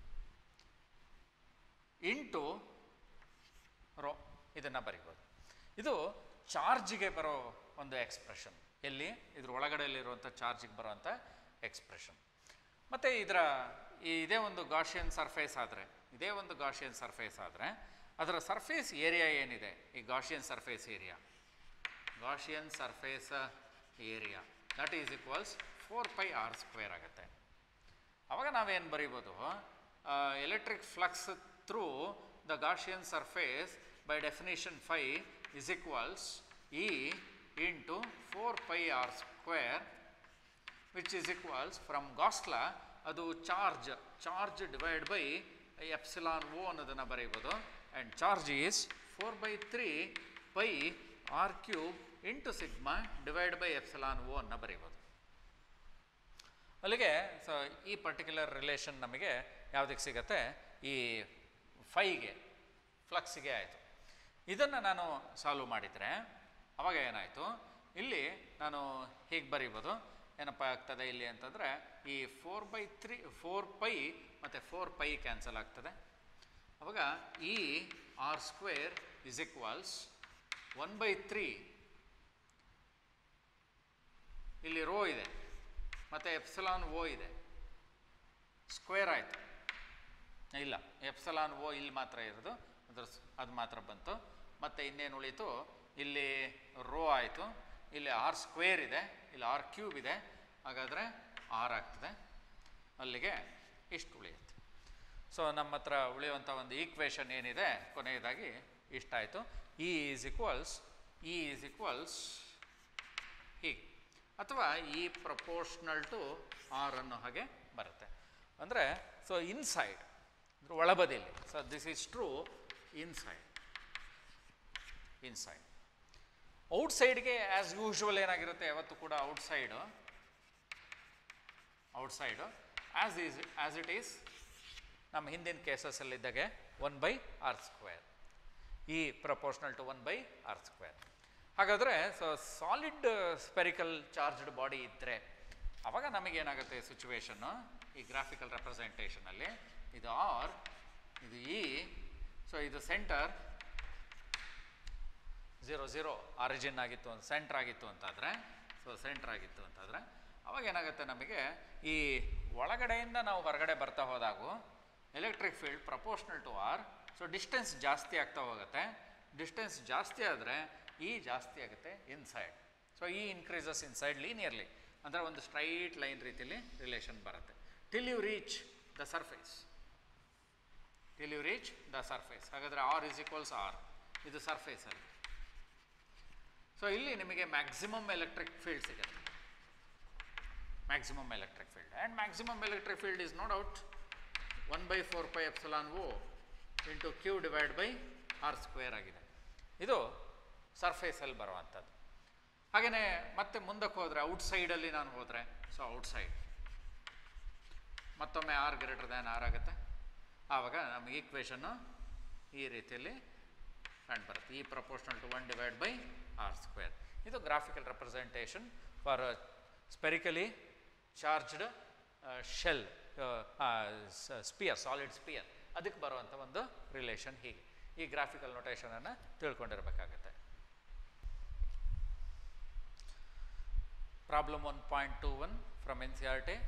into rho ಇದನ್ನು ಬರಿಬೋದು ಇದು ಚಾರ್ಜಿಗೆ ಬರೋ ಒಂದು ಎಕ್ಸ್ಪ್ರೆಷನ್ ಎಲ್ಲಿ ಇದ್ರ ಒಳಗಡೆಯಲ್ಲಿರುವಂಥ ಚಾರ್ಜಿಗೆ ಬರುವಂಥ ಎಕ್ಸ್ಪ್ರೆಷನ್ ಮತ್ತು ಇದರ ಈ ಇದೇ ಒಂದು ಗಾಷಿಯನ್ ಸರ್ಫೇಸ್ ಆದರೆ ಇದೇ ಒಂದು ಗಾಷಿಯನ್ ಸರ್ಫೇಸ್ ಆದರೆ ಅದರ ಸರ್ಫೇಸ್ ಏರಿಯಾ ಏನಿದೆ ಈ Gaussian surface area Gaussian surface area that is equals four pi R square ಆಗುತ್ತೆ ಅವಾಗ ನಾವೇನು ಬರೀಬೋದು electric flux through the Gaussian surface by definition phi is equals E into four pi R square which is equals from Gauss law ಅದು charge charge divide by epsilon o ಅನ್ನೋದನ್ನು ಬರೀಬೋದು and charge is four by three pi R cube into sigma divide by epsilon o ಅನ್ನು ಬರೀಬೋದು ಅಲ್ಲಿಗೆ so ಈ particular relation ನಮಗೆ ಯಾವುದಕ್ಕೆ ಸಿಗತ್ತೆ ಈ ಫೈಗೆ ಫ್ಲಕ್ಸಿಗೆ ಆಯಿತು ಇದನ್ನು ನಾನು ಸಾಲ್ವ್ ಮಾಡಿದರೆ ಅವಾಗ ಏನಾಯಿತು ಇಲ್ಲಿ ನಾನು ಹೀಗೆ ಬರೀಬೋದು ಏನಪ್ಪ ಆಗ್ತದೆ ಇಲ್ಲಿ ಅಂತಂದರೆ ಈ four by three four pi ಮತ್ತು ಫೋರ್ ಪೈ ಕ್ಯಾನ್ಸಲ್ ಆಗ್ತದೆ ಅವಾಗ E r square is equals one by three ಇಲ್ಲಿ ರೋ ಇದೆ ಮತ್ತು ಎಪ್ಸಲಾನ್ ಓ ಇದೆ ಸ್ಕ್ವೇರ್ ಆಯಿತು ಇಲ್ಲ ಎಪ್ಸಲಾನ್ ಓ ಇಲ್ಲಿ ಮಾತ್ರ ಇರೋದು ಅದ್ರ ಸ್- ಅದು ಮಾತ್ರ ಬಂತು ಮತ್ತು ಇನ್ನೇನು ಉಳೀತು ಇಲ್ಲಿ ರೋ ಆಯಿತು ಇಲ್ಲಿ ಆರ್ ಸ್ಕ್ವೇರ್ ಇದೆ ಇಲ್ಲಿ ಆರ್ ಕ್ಯೂಬ್ ಇದೆ ಹಾಗಾದರೆ ಆರ್ ಆಗ್ತದೆ ಅಲ್ಲಿಗೆ ಇಷ್ಟು ಉಳಿಯುತ್ತೆ ಸೊ ನಮ್ಮ ಹತ್ರ ಉಳಿಯುವಂಥ ಒಂದು ಈಕ್ವೇಷನ್ ಏನಿದೆ ಕೊನೆಯದಾಗಿ ಇಷ್ಟಾಯಿತು E is equals E is equals ಹೀಗೆ ಅಥವಾ ಈ ಪ್ರಪೋರ್ಷನಲ್ ಟು ಆರ್ ಅನ್ನೋ ಹಾಗೆ ಬರುತ್ತೆ ಅಂದರೆ ಸೊ ಇನ್ಸೈಡ್ ಅಂದರೆ ಒಳಬದಿಯಲ್ಲಿ so this is true inside inside ಔಟ್ಸೈಡ್ಗೆ ಆ್ಯಸ್ ಯೂಶುವಲ್ ಏನಾಗಿರುತ್ತೆ ಯಾವತ್ತು ಕೂಡ outside outside as is as it is ನಮ್ಮ ಹಿಂದಿನ ಕೇಸಸ್ಸಲ್ಲಿದ್ದಾಗೆ one by r square E proportional to one by r square ಹಾಗಾದರೆ so solid spherical charged body ಇದ್ದರೆ ಅವಾಗ ನಮಗೇನಾಗುತ್ತೆ ಸಿಚುವೇಶನ್ನು ಈ ಗ್ರಾಫಿಕಲ್ ರೆಪ್ರೆಸೆಂಟೇಷನಲ್ಲಿ ಇದು ಆರ್ ಇದು ಇ ಸೊ ಇದು ಸೆಂಟರ್ ಝೀರೋ ಝೀರೋ ಆರಿಜಿನ್ ಆಗಿತ್ತು ಅಂತ ಸೆಂಟ್ರ್ ಆಗಿತ್ತು ಅಂತಾದರೆ ಸೊ ಸೆಂಟ್ರ್ ಆಗಿತ್ತು ಅಂತಾದರೆ ಅವಾಗ ಏನಾಗುತ್ತೆ ನಮಗೆ ಈ ಒಳಗಡೆಯಿಂದ ನಾವು ಹೊರಗಡೆ ಬರ್ತಾ ಹೋದಾಗೂ electric field proportional to r so distance ಜಾಸ್ತಿ ಆಗ್ತಾ ಹೋಗುತ್ತೆ ಡಿಸ್ಟೆನ್ಸ್ ಜಾಸ್ತಿ ಆದರೆ ಈ ಜಾಸ್ತಿ ಆಗುತ್ತೆ inside so E increases inside linearly ಅಂದರೆ ಒಂದು ಸ್ಟ್ರೈಟ್ ಲೈನ್ ರೀತಿಯಲ್ಲಿ ರಿಲೇಷನ್ ಬರುತ್ತೆ till you reach the surface till you reach the surface ಹಾಗಾದರೆ ಆರ್ ಇಸ್ ಈಕ್ವಲ್ಸ್ ಆರ್ ಇದು ಸರ್ಫೇಸಲ್ಲಿ ಸೊ ಇಲ್ಲಿ ನಿಮಗೆ ಮ್ಯಾಕ್ಸಿಮಮ್ ಎಲೆಕ್ಟ್ರಿಕ್ ಫೀಲ್ಡ್ ಸಿಗುತ್ತೆ maximum electric field and maximum electric field is no doubt one by four pi epsilon o into Q divide by r square ಆಗಿದೆ ಇದು ಸರ್ಫೇಸಲ್ಲಿ ಬರುವಂಥದ್ದು ಹಾಗೆಯೇ ಮತ್ತೆ ಮುಂದಕ್ಕೆ ಹೋದರೆ ಔಟ್ಸೈಡಲ್ಲಿ ನಾನು ಹೋದರೆ ಸೊ ಔಟ್ಸೈಡ್ ಮತ್ತೊಮ್ಮೆ ಆರ್ ಗ್ರೇಟರ್ ದ್ಯಾನ್ ಆರ್ ಆಗುತ್ತೆ ಆವಾಗ ನಮಗೆ ಈಕ್ವೇಷನ್ನು ಈ ರೀತಿಯಲ್ಲಿ ಕಂಡುಬರುತ್ತೆ E proportional to one divide by r square ಇದು graphical representation for spherically charged shell sphere solid sphere ಅದಕ್ಕೆ ಬರುವಂಥ ಒಂದು ರಿಲೇಷನ್ ಹೀಗೆ ಈ ಗ್ರಾಫಿಕಲ್ ನೊಟೇಷನನ್ನು ತಿಳ್ಕೊಂಡಿರಬೇಕಾಗತ್ತೆ problem one point two one from N C R T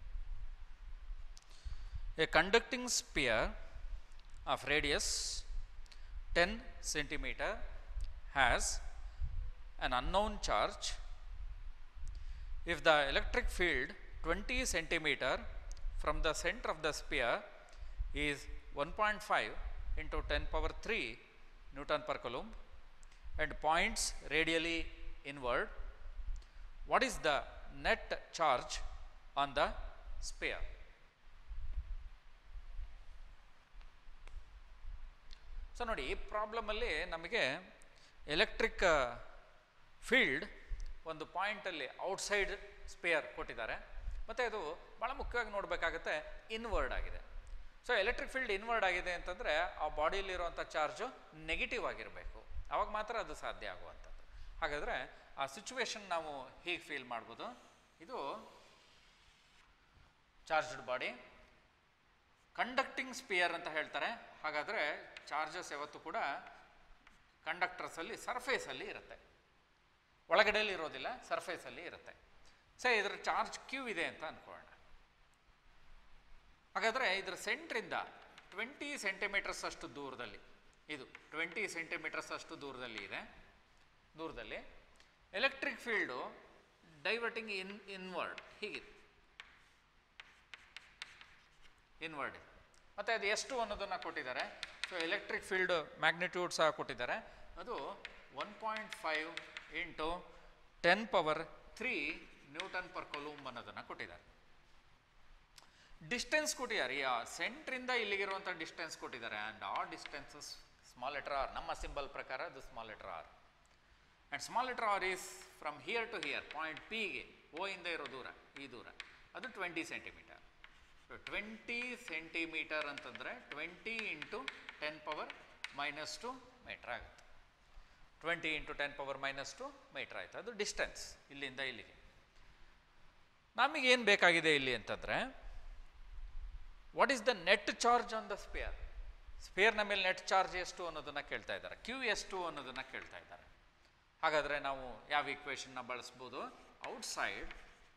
A conducting sphere of radius 10 centimeter has an unknown charge. If the electric field 20 centimeter from the center of the sphere is 1.5 into 10 power 3 Newton per coulomb and points radially inward, what is the net charge on the sphere? So ನೋಡಿ ಈ ಪ್ರಾಬ್ಲಮಲ್ಲಿ ನಮಗೆ electric field ಒಂದು ಪಾಯಿಂಟಲ್ಲಿ outside ಸ್ಪೇಯರ್ ಕೊಟ್ಟಿದ್ದಾರೆ ಮತ್ತು ಅದು ಭಾಳ ಮುಖ್ಯವಾಗಿ ನೋಡಬೇಕಾಗುತ್ತೆ ಇನ್ವರ್ಡ್ ಆಗಿದೆ ಸೊ ಎಲೆಕ್ಟ್ರಿಕ್ ಫೀಲ್ಡ್ ಇನ್ವರ್ಡ್ ಆಗಿದೆ ಅಂತಂದರೆ ಆ ಬಾಡಿಯಲ್ಲಿರುವಂಥ ಚಾರ್ಜು ನೆಗೆಟಿವ್ ಆಗಿರಬೇಕು ಆವಾಗ ಮಾತ್ರ ಅದು ಸಾಧ್ಯ ಆಗುವಂಥದ್ದು ಹಾಗಾದರೆ ಆ ಸಿಚುವೇಶನ್ ನಾವು ಹೀಗೆ ಫೀಲ್ ಮಾಡ್ಬೋದು ಇದು ಚಾರ್ಜ್ಡ್ ಬಾಡಿ ಕಂಡಕ್ಟಿಂಗ್ ಸ್ಪಿಯರ್ ಅಂತ ಹೇಳ್ತಾರೆ ಹಾಗಾದರೆ ಚಾರ್ಜಸ್ ಯಾವತ್ತೂ ಕೂಡ ಕಂಡಕ್ಟರ್ಸಲ್ಲಿ ಸರ್ಫೇಸಲ್ಲಿ ಇರುತ್ತೆ ಒಳಗಡೆಯಲ್ಲಿ ಇರೋದಿಲ್ಲ ಸರ್ಫೇಸಲ್ಲಿ ಇರುತ್ತೆ ಸೊ ಇದರ ಚಾರ್ಜ್ ಕ್ಯೂ ಇದೆ ಅಂತ ಅಂದ್ಕೊಳ್ಳೋಣ ಹಾಗಾದರೆ ಇದರ ಸೆಂಟ್ರಿಂದ ಟ್ವೆಂಟಿ ಸೆಂಟಿಮೀಟರ್ಸ್ ಅಷ್ಟು ದೂರದಲ್ಲಿ ಇದು ಟ್ವೆಂಟಿ ಸೆಂಟಿಮೀಟರ್ಸ್ ಅಷ್ಟು ದೂರದಲ್ಲಿ ಇದೆ ದೂರದಲ್ಲಿ electric field diverting in inward ಹೀಗಿದೆ ಇನ್ವರ್ಡ್ ಮತ್ತು ಅದು ಎಷ್ಟು ಅನ್ನೋದನ್ನು ಕೊಟ್ಟಿದ್ದಾರೆ ಸೊ ಎಲೆಕ್ಟ್ರಿಕ್ ಫೀಲ್ಡ್ ಮ್ಯಾಗ್ನಿಟ್ಯೂಡ್ ಸಹ ಕೊಟ್ಟಿದ್ದಾರೆ ಅದು one point five into ten power three newton per coulomb ಅನ್ನೋದನ್ನು ಕೊಟ್ಟಿದ್ದಾರೆ ಡಿಸ್ಟೆನ್ಸ್ ಕೊಟ್ಟಿದ್ದಾರೆ ಈ ಸೆಂಟ್ರಿಂದ ಇಲ್ಲಿಗಿರುವಂಥ ಡಿಸ್ಟೆನ್ಸ್ ಕೊಟ್ಟಿದ್ದಾರೆ ಆ್ಯಂಡ್ ಆ ಡಿಸ್ಟೆನ್ಸಸ್ ಸ್ಮಾಲ್ ಲೆಟರ್ ಆರ್ ನಮ್ಮ ಸಿಂಬಲ್ ಪ್ರಕಾರ ಅದು small letter r and small letter r is from here to here point ಪಿಗೆ ಓ ಇಂದ ಇರೋ ದೂರ ಈ ದೂರ ಅದು twenty centimetre so twenty centimetre ಅಂತಂದರೆ twenty into ten power minus two metre ಆಗುತ್ತೆ twenty into ten power minus two metre ಆಯಿತು ಅದು ಡಿಸ್ಟೆನ್ಸ್ ಇಲ್ಲಿಂದ ಇಲ್ಲಿಗೆ ನಮಗೇನು ಬೇಕಾಗಿದೆ ಇಲ್ಲಿ ಅಂತಂದರೆ what is the net charge on the sphere ಸ್ಪೇರ್ನ ಮೇಲೆ ನೆಟ್ ಚಾರ್ಜ್ ಎಷ್ಟು ಅನ್ನೋದನ್ನು ಕೇಳ್ತಾ ಇದ್ದಾರೆ ಕ್ಯೂ ಎಷ್ಟು ಅನ್ನೋದನ್ನು ಕೇಳ್ತಾ ಇದ್ದಾರೆ ಹಾಗಾದರೆ ನಾವು ಯಾವ ಇಕ್ವೇಷನ್ನ ಬಳಸ್ಬೋದು ಔಟ್ಸೈಡ್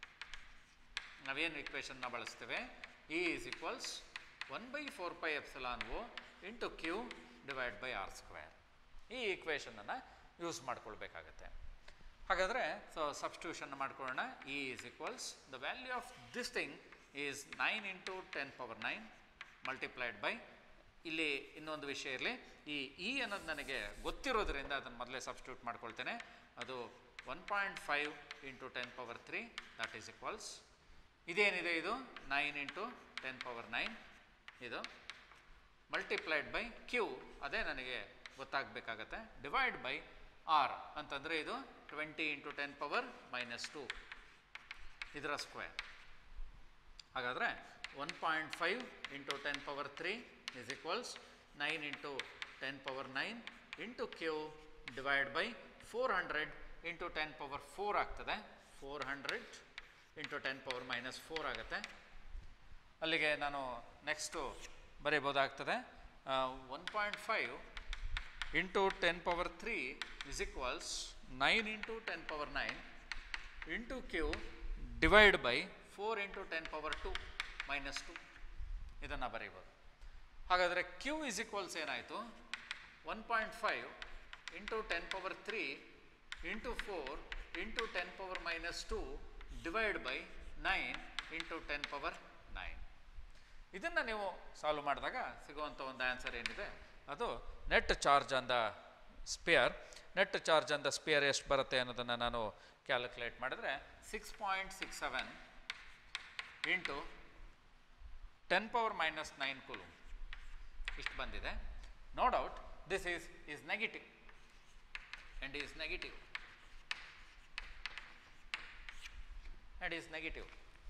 ನಾವೇನು ಇಕ್ವೇಷನ್ನ ಬಳಸ್ತೇವೆ E is equals one by four pi epsilon o into Q divide by r square ಈ ಈಕ್ವೇಷನನ್ನು ಯೂಸ್ ಮಾಡ್ಕೊಳ್ಬೇಕಾಗತ್ತೆ ಹಾಗಾದರೆ ಸೊ ಸಬ್ಸ್ಟಿಟ್ಯೂಷನ್ ಮಾಡ್ಕೊಳ್ಳೋಣ E is equals the value of this thing is nine into ten power nine multiplied by ಇಲ್ಲಿ ಇನ್ನೊಂದು ವಿಷಯ ಇರಲಿ ಈ ಇ ಅನ್ನೋದು ನನಗೆ ಗೊತ್ತಿರೋದ್ರಿಂದ ಅದನ್ನು ಮೊದಲೇ ಸಬ್ಸ್ಟಿಟ್ಯೂಟ್ ಮಾಡ್ಕೊಳ್ತೇನೆ ಅದು one point five into ten power three that is equals ಇದೇನಿದೆ ಇದು nine into ten power nine ಇದು ಮಲ್ಟಿಪ್ಲೈಡ್ ಬೈ ಕ್ಯೂ ಅದೇ ನನಗೆ ಗೊತ್ತಾಗಬೇಕಾಗತ್ತೆ ಡಿವೈಡ್ ಬೈ ಆರ್ ಅಂತಂದರೆ ಇದು twenty into ten power minus two ಇದರ ಸ್ಕ್ವೇರ್ ಹಾಗಾದರೆ one point five into ten power three is equals nine into ten power nine into Q divide by four hundred into ten power four ಆಗ್ತದೆ four hundred into ten power minus four ಆಗುತ್ತೆ ಅಲ್ಲಿಗೆ ನಾನು next ಬರೀಬೋದಾಗ್ತದೆ one point five into ten power three is equals nine into ten power nine into Q divide by four into ten power two minus two ಇದನ್ನು ಬರೀಬೋದು ಹಾಗಾದರೆ q is equals ಏನಾಯಿತು one point five into ten power three into four into ten power minus two divide by nine into ten power nine ಇದನ್ನು ನೀವು solve ಮಾಡಿದಾಗ ಸಿಗುವಂಥ ಒಂದು answer ಏನಿದೆ ಅದು net charge on the sphere net charge on the sphere ಎಷ್ಟು ಬರುತ್ತೆ ಅನ್ನೋದನ್ನು ನಾನು ಕ್ಯಾಲ್ಕುಲೇಟ್ ಮಾಡಿದ್ರೆ six point six seven into ten power minus nine coulomb ಇಷ್ಟು ಬಂದಿದೆ no doubt this is is negative and is negative and is negative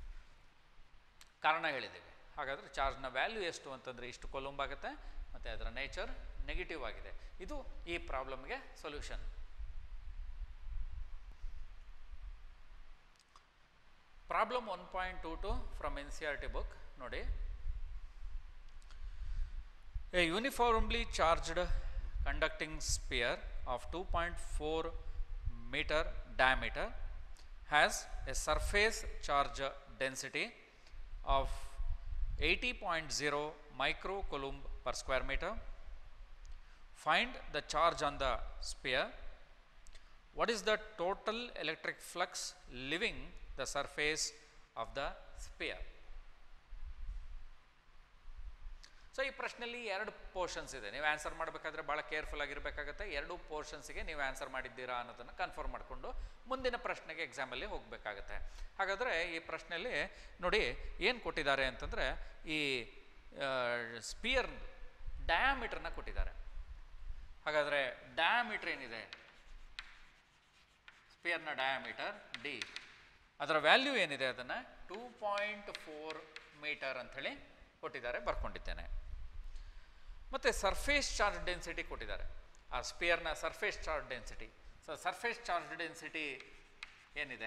ಕಾರಣ ಹೇಳಿದ್ದೇವೆ ಹಾಗಾದರೆ ಚಾರ್ಜ್ನ ವ್ಯಾಲ್ಯೂ ಎಷ್ಟು ಅಂತಂದರೆ ಇಷ್ಟು ಕೊಲುಂಬ್ ಆಗುತ್ತೆ ಮತ್ತು ಅದರ ನೇಚರ್ ನೆಗೆಟಿವ್ ಆಗಿದೆ ಇದು ಈ ಪ್ರಾಬ್ಲಮ್ಗೆ solution problem one point two two from N C R T book ನೋಡಿ a uniformly charged conducting sphere of two point four metre diameter has a surface charge density of 80.0 microcoulomb per square meter. Find the charge on the sphere. What is the total electric flux leaving the surface of the sphere? So ಈ ಪ್ರಶ್ನೆಯಲ್ಲಿ ಎರಡು portions ಇದೆ ನೀವು answer ಮಾಡಬೇಕಾದ್ರೆ ಭಾಳ careful ಆಗಿರಬೇಕಾಗತ್ತೆ ಎರಡು ಪೋರ್ಷನ್ಸ್ಗೆ ನೀವು answer ಮಾಡಿದ್ದೀರಾ ಅನ್ನೋದನ್ನು ಕನ್ಫರ್ಮ್ ಮಾಡಿಕೊಂಡು ಮುಂದಿನ ಪ್ರಶ್ನೆಗೆ ಎಕ್ಸಾಮಲ್ಲಿ ಹೋಗಬೇಕಾಗತ್ತೆ ಹಾಗಾದರೆ ಈ ಪ್ರಶ್ನೆಯಲ್ಲಿ ನೋಡಿ ಏನು ಕೊಟ್ಟಿದ್ದಾರೆ ಅಂತಂದರೆ ಈ ಸ್ಪಿಯರ್ ಡಯಾಮೀಟ್ರನ್ನ ಕೊಟ್ಟಿದ್ದಾರೆ ಹಾಗಾದರೆ ಡಯಾಮೀಟ್ರ್ ಏನಿದೆ ಸ್ಪಿಯರ್ನ ಡಯಾಮೀಟರ್ ಡಿ ಅದರ ವ್ಯಾಲ್ಯೂ ಏನಿದೆ ಅದನ್ನು ಟೂ ಪಾಯಿಂಟ್ ಫೋರ್ ಮೀಟರ್ ಅಂಥೇಳಿ ಕೊಟ್ಟಿದ್ದಾರೆ ಬರ್ಕೊಂಡಿದ್ದೇನೆ ಮತ್ತು ಸರ್ಫೇಸ್ ಚಾರ್ಜ್ ಡೆನ್ಸಿಟಿ ಕೊಟ್ಟಿದ್ದಾರೆ ಆ ಸ್ಪಿಯರ್ನ surface charge density so surface charge density ಏನಿದೆ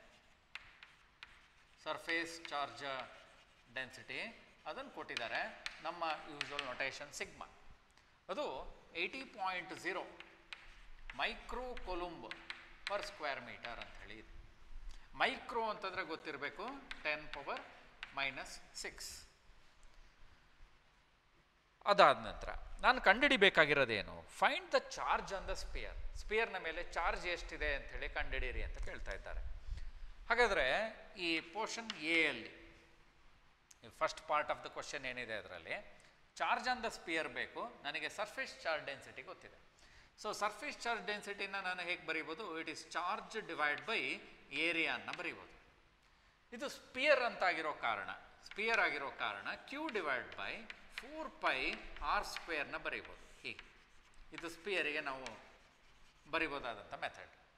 ಸರ್ಫೇಸ್ ಚಾರ್ಜ್ ಡೆನ್ಸಿಟಿ ಅದನ್ನು ಕೊಟ್ಟಿದ್ದಾರೆ ನಮ್ಮ ಯೂಶುವಲ್ ನೊಟೇಷನ್ ಸಿಗ್ಮಾ ಅದು eighty point zero micro coulomb per square metre ಅಂತ ಹೇಳಿ ಇದೆ ಮೈಕ್ರೋ ಅಂತಂದರೆ ಗೊತ್ತಿರಬೇಕು ಟೆನ್ ಪವರ್ ಮೈನಸ್ ಸಿಕ್ಸ್ ಅದಾದ ನಂತರ ನಾನು ಕಂಡುಹಿಡಿಬೇಕಾಗಿರೋದೇನು find the charge on the sphere ಸ್ಪಿಯರ್ನ ಮೇಲೆ ಚಾರ್ಜ್ ಎಷ್ಟಿದೆ ಅಂಥೇಳಿ ಕಂಡುಹಿಡೀರಿ ಅಂತ ಕೇಳ್ತಾ ಇದ್ದಾರೆ ಹಾಗಾದರೆ ಈ ಪೋರ್ಷನ್ ಎ ಅಲ್ಲಿ first part of the question ಏನಿದೆ ಅದರಲ್ಲಿ ಚಾರ್ಜ್ ಆನ್ ದ ಸ್ಪಿಯರ್ ಬೇಕು ನನಗೆ ಸರ್ಫೇಸ್ ಚಾರ್ಜ್ ಡೆನ್ಸಿಟಿ ಗೊತ್ತಿದೆ ಸೊ ಸರ್ಫೇಸ್ ಚಾರ್ಜ್ ಡೆನ್ಸಿಟಿನ ನಾನು ಹೇಗೆ ಬರೀಬೋದು it is charge divide by ಏರಿಯಾನ ಬರೀಬೋದು ಇದು ಸ್ಪಿಯರ್ ಅಂತ ಆಗಿರೋ ಕಾರಣ ಸ್ಪಿಯರ್ ಆಗಿರೋ ಕಾರಣ q divide by four pi r ಸ್ಕ್ವೇರ್ನ ಬರೀಬೋದು ಹೀಗೆ ಇದು ಸ್ಪಿಯರಿಗೆ ನಾವು ಬರಿಬೋದಾದಂಥ ಮೆಥಡ್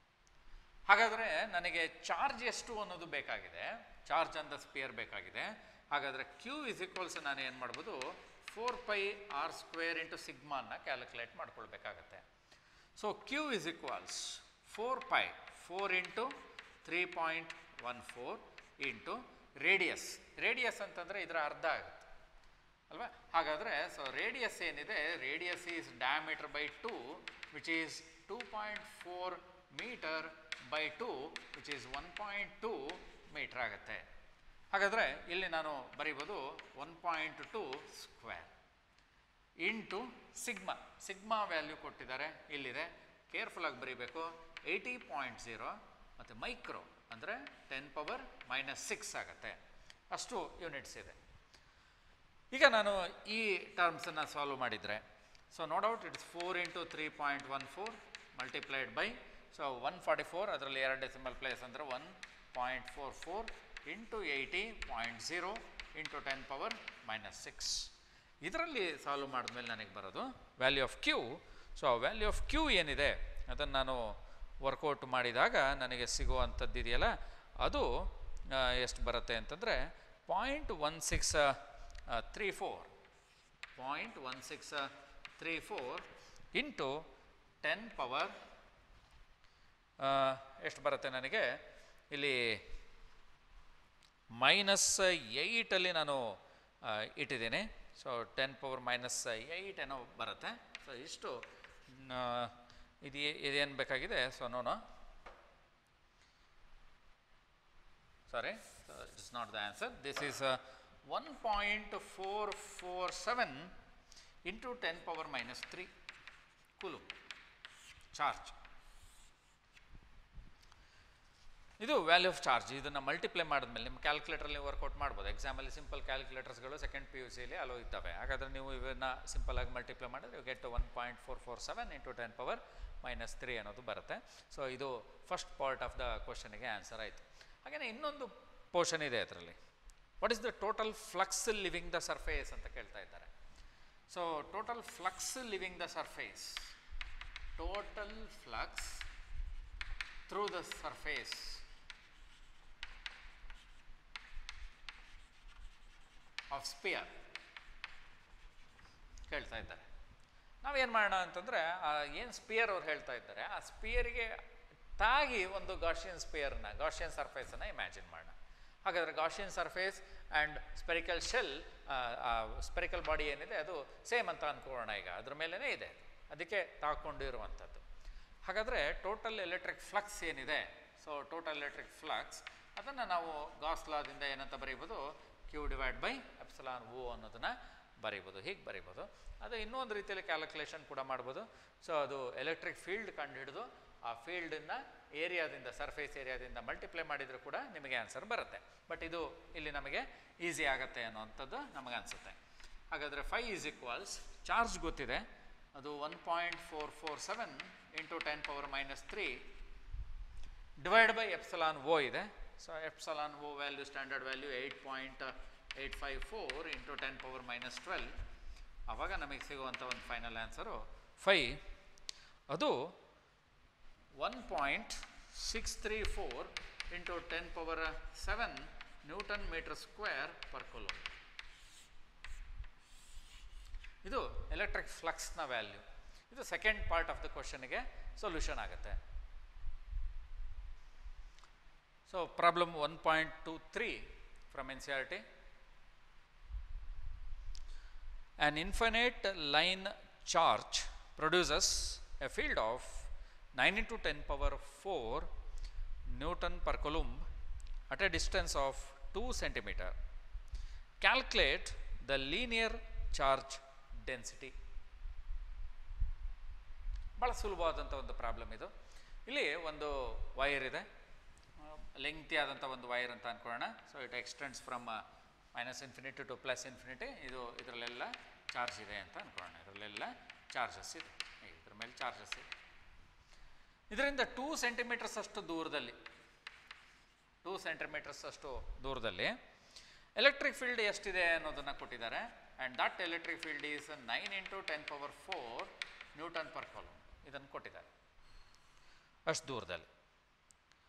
ಹಾಗಾದರೆ ನನಗೆ ಚಾರ್ಜ್ ಎಷ್ಟು ಅನ್ನೋದು ಬೇಕಾಗಿದೆ ಚಾರ್ಜ್ ಆನ್ ದ ಸ್ಪಿಯರ್ ಬೇಕಾಗಿದೆ ಹಾಗಾದರೆ ಕ್ಯೂ ಇಸ್ ಈಕ್ವಲ್ಸ್ ನಾನು ಏನು ಮಾಡ್ಬೋದು four pi R square into ಸಿಗ್ಮಾನ ಕ್ಯಾಲ್ಕುಲೇಟ್ ಮಾಡ್ಕೊಳ್ಬೇಕಾಗತ್ತೆ so q is equals four pi four into three point one four into radius radius ಅಂತಂದರೆ ಇದರ ಅರ್ಧ ಆಗುತ್ತೆ ಅಲ್ವಾ ಹಾಗಾದರೆ ಸೊ ರೇಡಿಯಸ್ ಏನಿದೆ radius is diameter by two which is two point four metre by two which is one point two metre ಆಗುತ್ತೆ ಹಾಗಾದರೆ ಇಲ್ಲಿ ನಾನು ಬರೀಬೋದು one point two square into sigma sigma value ಕೊಟ್ಟಿದ್ದಾರೆ ಇಲ್ಲಿದೆ ಕೇರ್ಫುಲ್ಲಾಗಿ ಬರೀಬೇಕು ಏಯ್ಟಿ ಪಾಯಿಂಟ್ ಝೀರೋ ಮತ್ತು ಮೈಕ್ರೋ ಅಂದರೆ ಟೆನ್ ಪವರ್ ಮೈನಸ್ ಸಿಕ್ಸ್ ಆಗುತ್ತೆ ಅಷ್ಟು ಯೂನಿಟ್ಸ್ ಇದೆ ಈಗ ನಾನು ಈ ಟರ್ಮ್ಸನ್ನು ಸಾಲ್ವ್ ಮಾಡಿದರೆ so no doubt it's four into three point one four multiplied by so one forty four ಅದರಲ್ಲಿ ಎರಡು ಡೆಸಿಮಲ್ ಪ್ಲೇಸ್ ಅಂದರೆ one point four four into eighty point zero into ten power minus six ಇದರಲ್ಲಿ solve ಮಾಡಿದ್ಮೇಲೆ ನನಗೆ ಬರೋದು value of q so ಆ value of q ಏನಿದೆ ಅದನ್ನು ನಾನು ವರ್ಕೌಟ್ ಮಾಡಿದಾಗ ನನಗೆ ಸಿಗುವಂಥದ್ದು ಇದೆಯಲ್ಲ ಅದು ಆ, ಎಷ್ಟು ಬರುತ್ತೆ ಅಂತಂದರೆ point one six three four point one six three four into ten power ಎಷ್ಟು ಬರುತ್ತೆ ನನಗೆ ಇಲ್ಲಿ ಮೈನಸ್ ಏಯ್ಟಲ್ಲಿ ನಾನು ಆ, ಇಟ್ಟಿದ್ದೀನಿ so ten power minus eight ಏನೋ ಬರುತ್ತೆ ಸೊ ಇಷ್ಟು ಆ, ಇದು ಇದೇನು ಬೇಕಾಗಿದೆ ಸೊ ನೋನು sorry so it's not the answer this is uh, 1.447 into 10 power minus 3 coulomb charge ಇದು ವ್ಯಾಲ್ಯೂ ಆಫ್ ಚಾರ್ಜ್ ಇದನ್ನು ಮಲ್ಟಿಪ್ಲೈ ಮಾಡಿದ್ಮೇಲೆ ನಿಮ್ಮ ಕ್ಯಾಲ್ಕುಲೇಟರಲ್ಲಿ ವರ್ಕೌಟ್ ಮಾಡ್ಬೋದು ಎಕ್ಸಾಮಲ್ಲಿ ಸಿಂಪಲ್ ಕ್ಯಾಲ್ಕುಲೇಟರ್ಸ್ಗಳು ಸೆಕೆಂಡ್ ಪಿ ಯು ಸಿಲಿ ಅಲೋ ಇದ್ದಾವೆ ಹಾಗಾದರೆ ನೀವು ಇವನ್ನ ಸಿಂಪಲ್ ಆಗಿ ಮಲ್ಟಿಪ್ಲೈ ಮಾಡಿದ್ರೆ get one point four four seven into ten power minus three ಅನ್ನೋದು ಬರುತ್ತೆ ಸೊ ಇದು ಫಸ್ಟ್ ಪಾರ್ಟ್ ಆಫ್ ದ ಕ್ವಶನಿಗೆ ಆನ್ಸರ್ ಆಯಿತು ಹಾಗೆಯೇ ಇನ್ನೊಂದು ಪೋರ್ಷನ್ ಇದೆ ಅದರಲ್ಲಿ what is the total flux leaving the surface ಅಂತ ಕೇಳ್ತಾ ಇದ್ದಾರೆ so total flux leaving the surface total flux through the surface of sphere ಕೇಳ್ತಾ ಇದ್ದಾರೆ ನಾವೇನು ಮಾಡೋಣ ಅಂತಂದರೆ ಏನು ಸ್ಪಿಯರ್ ಅವ್ರು ಹೇಳ್ತಾ ಇದ್ದಾರೆ ಆ ಸ್ಪಿಯರ್ಗೆ ತಾಗಿ ಒಂದು ಗಾಷಿಯನ್ ಸ್ಪಿಯರ್ನ ಗಾಷಿಯನ್ ಸರ್ಫೇಸನ್ನು ಇಮ್ಯಾಜಿನ್ ಮಾಡೋಣ ಹಾಗಾದರೆ Gaussian surface and spherical shell spherical body ಏನಿದೆ ಅದು ಸೇಮ್ ಅಂತ ಅಂದ್ಕೊಳ್ಳೋಣ ಈಗ ಅದ್ರ ಮೇಲೇ ಇದೆ ಅದಕ್ಕೆ ತಾಕೊಂಡಿರುವಂಥದ್ದು ಹಾಗಾದರೆ ಟೋಟಲ್ ಎಲೆಕ್ಟ್ರಿಕ್ ಫ್ಲಕ್ಸ್ ಏನಿದೆ ಸೊ ಟೋಟಲ್ ಎಲೆಕ್ಟ್ರಿಕ್ ಫ್ಲಕ್ಸ್ ಅದನ್ನು ನಾವು ಗಾಸ್ ಲಾದಿಂದ ಏನಂತ ಬರೀಬೋದು q divide by epsilon o ಅನ್ನೋದನ್ನು ಬರೀಬೋದು ಹೀಗೆ ಬರೀಬೋದು ಅದು ಇನ್ನೊಂದು ರೀತಿಯಲ್ಲಿ ಕ್ಯಾಲ್ಕುಲೇಷನ್ ಕೂಡ ಮಾಡ್ಬೋದು ಸೊ ಅದು ಎಲೆಕ್ಟ್ರಿಕ್ ಫೀಲ್ಡ್ ಕಂಡುಹಿಡಿದು ಆ ಫೀಲ್ಡನ್ನು ಏರಿಯಾದಿಂದ ಸರ್ಫೇಸ್ ಏರಿಯಾದಿಂದ ಮಲ್ಟಿಪ್ಲೈ ಮಾಡಿದರೂ ಕೂಡ ನಿಮಗೆ ಆನ್ಸರ್ ಬರುತ್ತೆ ಬಟ್ ಇದು ಇಲ್ಲಿ ನಮಗೆ ಈಸಿ ಆಗುತ್ತೆ ಅನ್ನೋವಂಥದ್ದು ನಮಗೆ ಅನಿಸುತ್ತೆ ಹಾಗಾದರೆ ಫೈ ಈಸ್ ಈಕ್ವಲ್ಸ್ ಚಾರ್ಜ್ ಗೊತ್ತಿದೆ ಅದು one point four four seven into ten power minus three divide by epsilon o ಇದೆ so epsilon o value standard value eight point eight five four into ten power minus twelve ಆವಾಗ ನಮಗೆ ಸಿಗುವಂಥ ಒಂದು final answer phi ಅದು one point six three four into ten power seven newton meter square per coulomb ಇದು electric ಫ್ಲಕ್ಸ್ನ value ಇದು second part of the ಕ್ವಶನ್ಗೆ solution ಆಗುತ್ತೆ so problem one point two three from N C R R An infinite line charge produces a field of 9 into 10 power 4 Newton per coulomb at a distance of 2 centimeter. Calculate the linear charge density. ಭಾಳ ಸುಲಭವಾದಂಥ ಒಂದು problem ಇದು ಇಲ್ಲಿ ಒಂದು wire ಇದೆ ಲೆಂಗ್ತಿ ಆದಂಥ ಒಂದು wire ಅಂತ ಅಂದ್ಕೊಳ್ಳೋಣ so it extends from minus infinity to plus infinity ಇದು ಇದರಲ್ಲೆಲ್ಲ ಚಾರ್ಜ್ ಇದೆ ಅಂತ ಅಂದ್ಕೊಳ್ಳೋಣ ಇದರಲ್ಲೆಲ್ಲ ಚಾರ್ಜಸ್ ಇದೆ ಇದ್ರ ಮೇಲೆ ಚಾರ್ಜಸ್ ಇದೆ ಇದರಿಂದ ಟೂ ಸೆಂಟಿಮೀಟರ್ಸ್ ಅಷ್ಟು ದೂರದಲ್ಲಿ ಟೂ ಸೆಂಟಿಮೀಟರ್ಸ್ ಅಷ್ಟು ದೂರದಲ್ಲಿ ಎಲೆಕ್ಟ್ರಿಕ್ ಫೀಲ್ಡ್ ಎಷ್ಟಿದೆ ಅನ್ನೋದನ್ನು ಕೊಟ್ಟಿದ್ದಾರೆ and that electric field is nine into ten power four newton per coulomb ಇದನ್ನು ಕೊಟ್ಟಿದ್ದಾರೆ ಅಷ್ಟು ದೂರದಲ್ಲಿ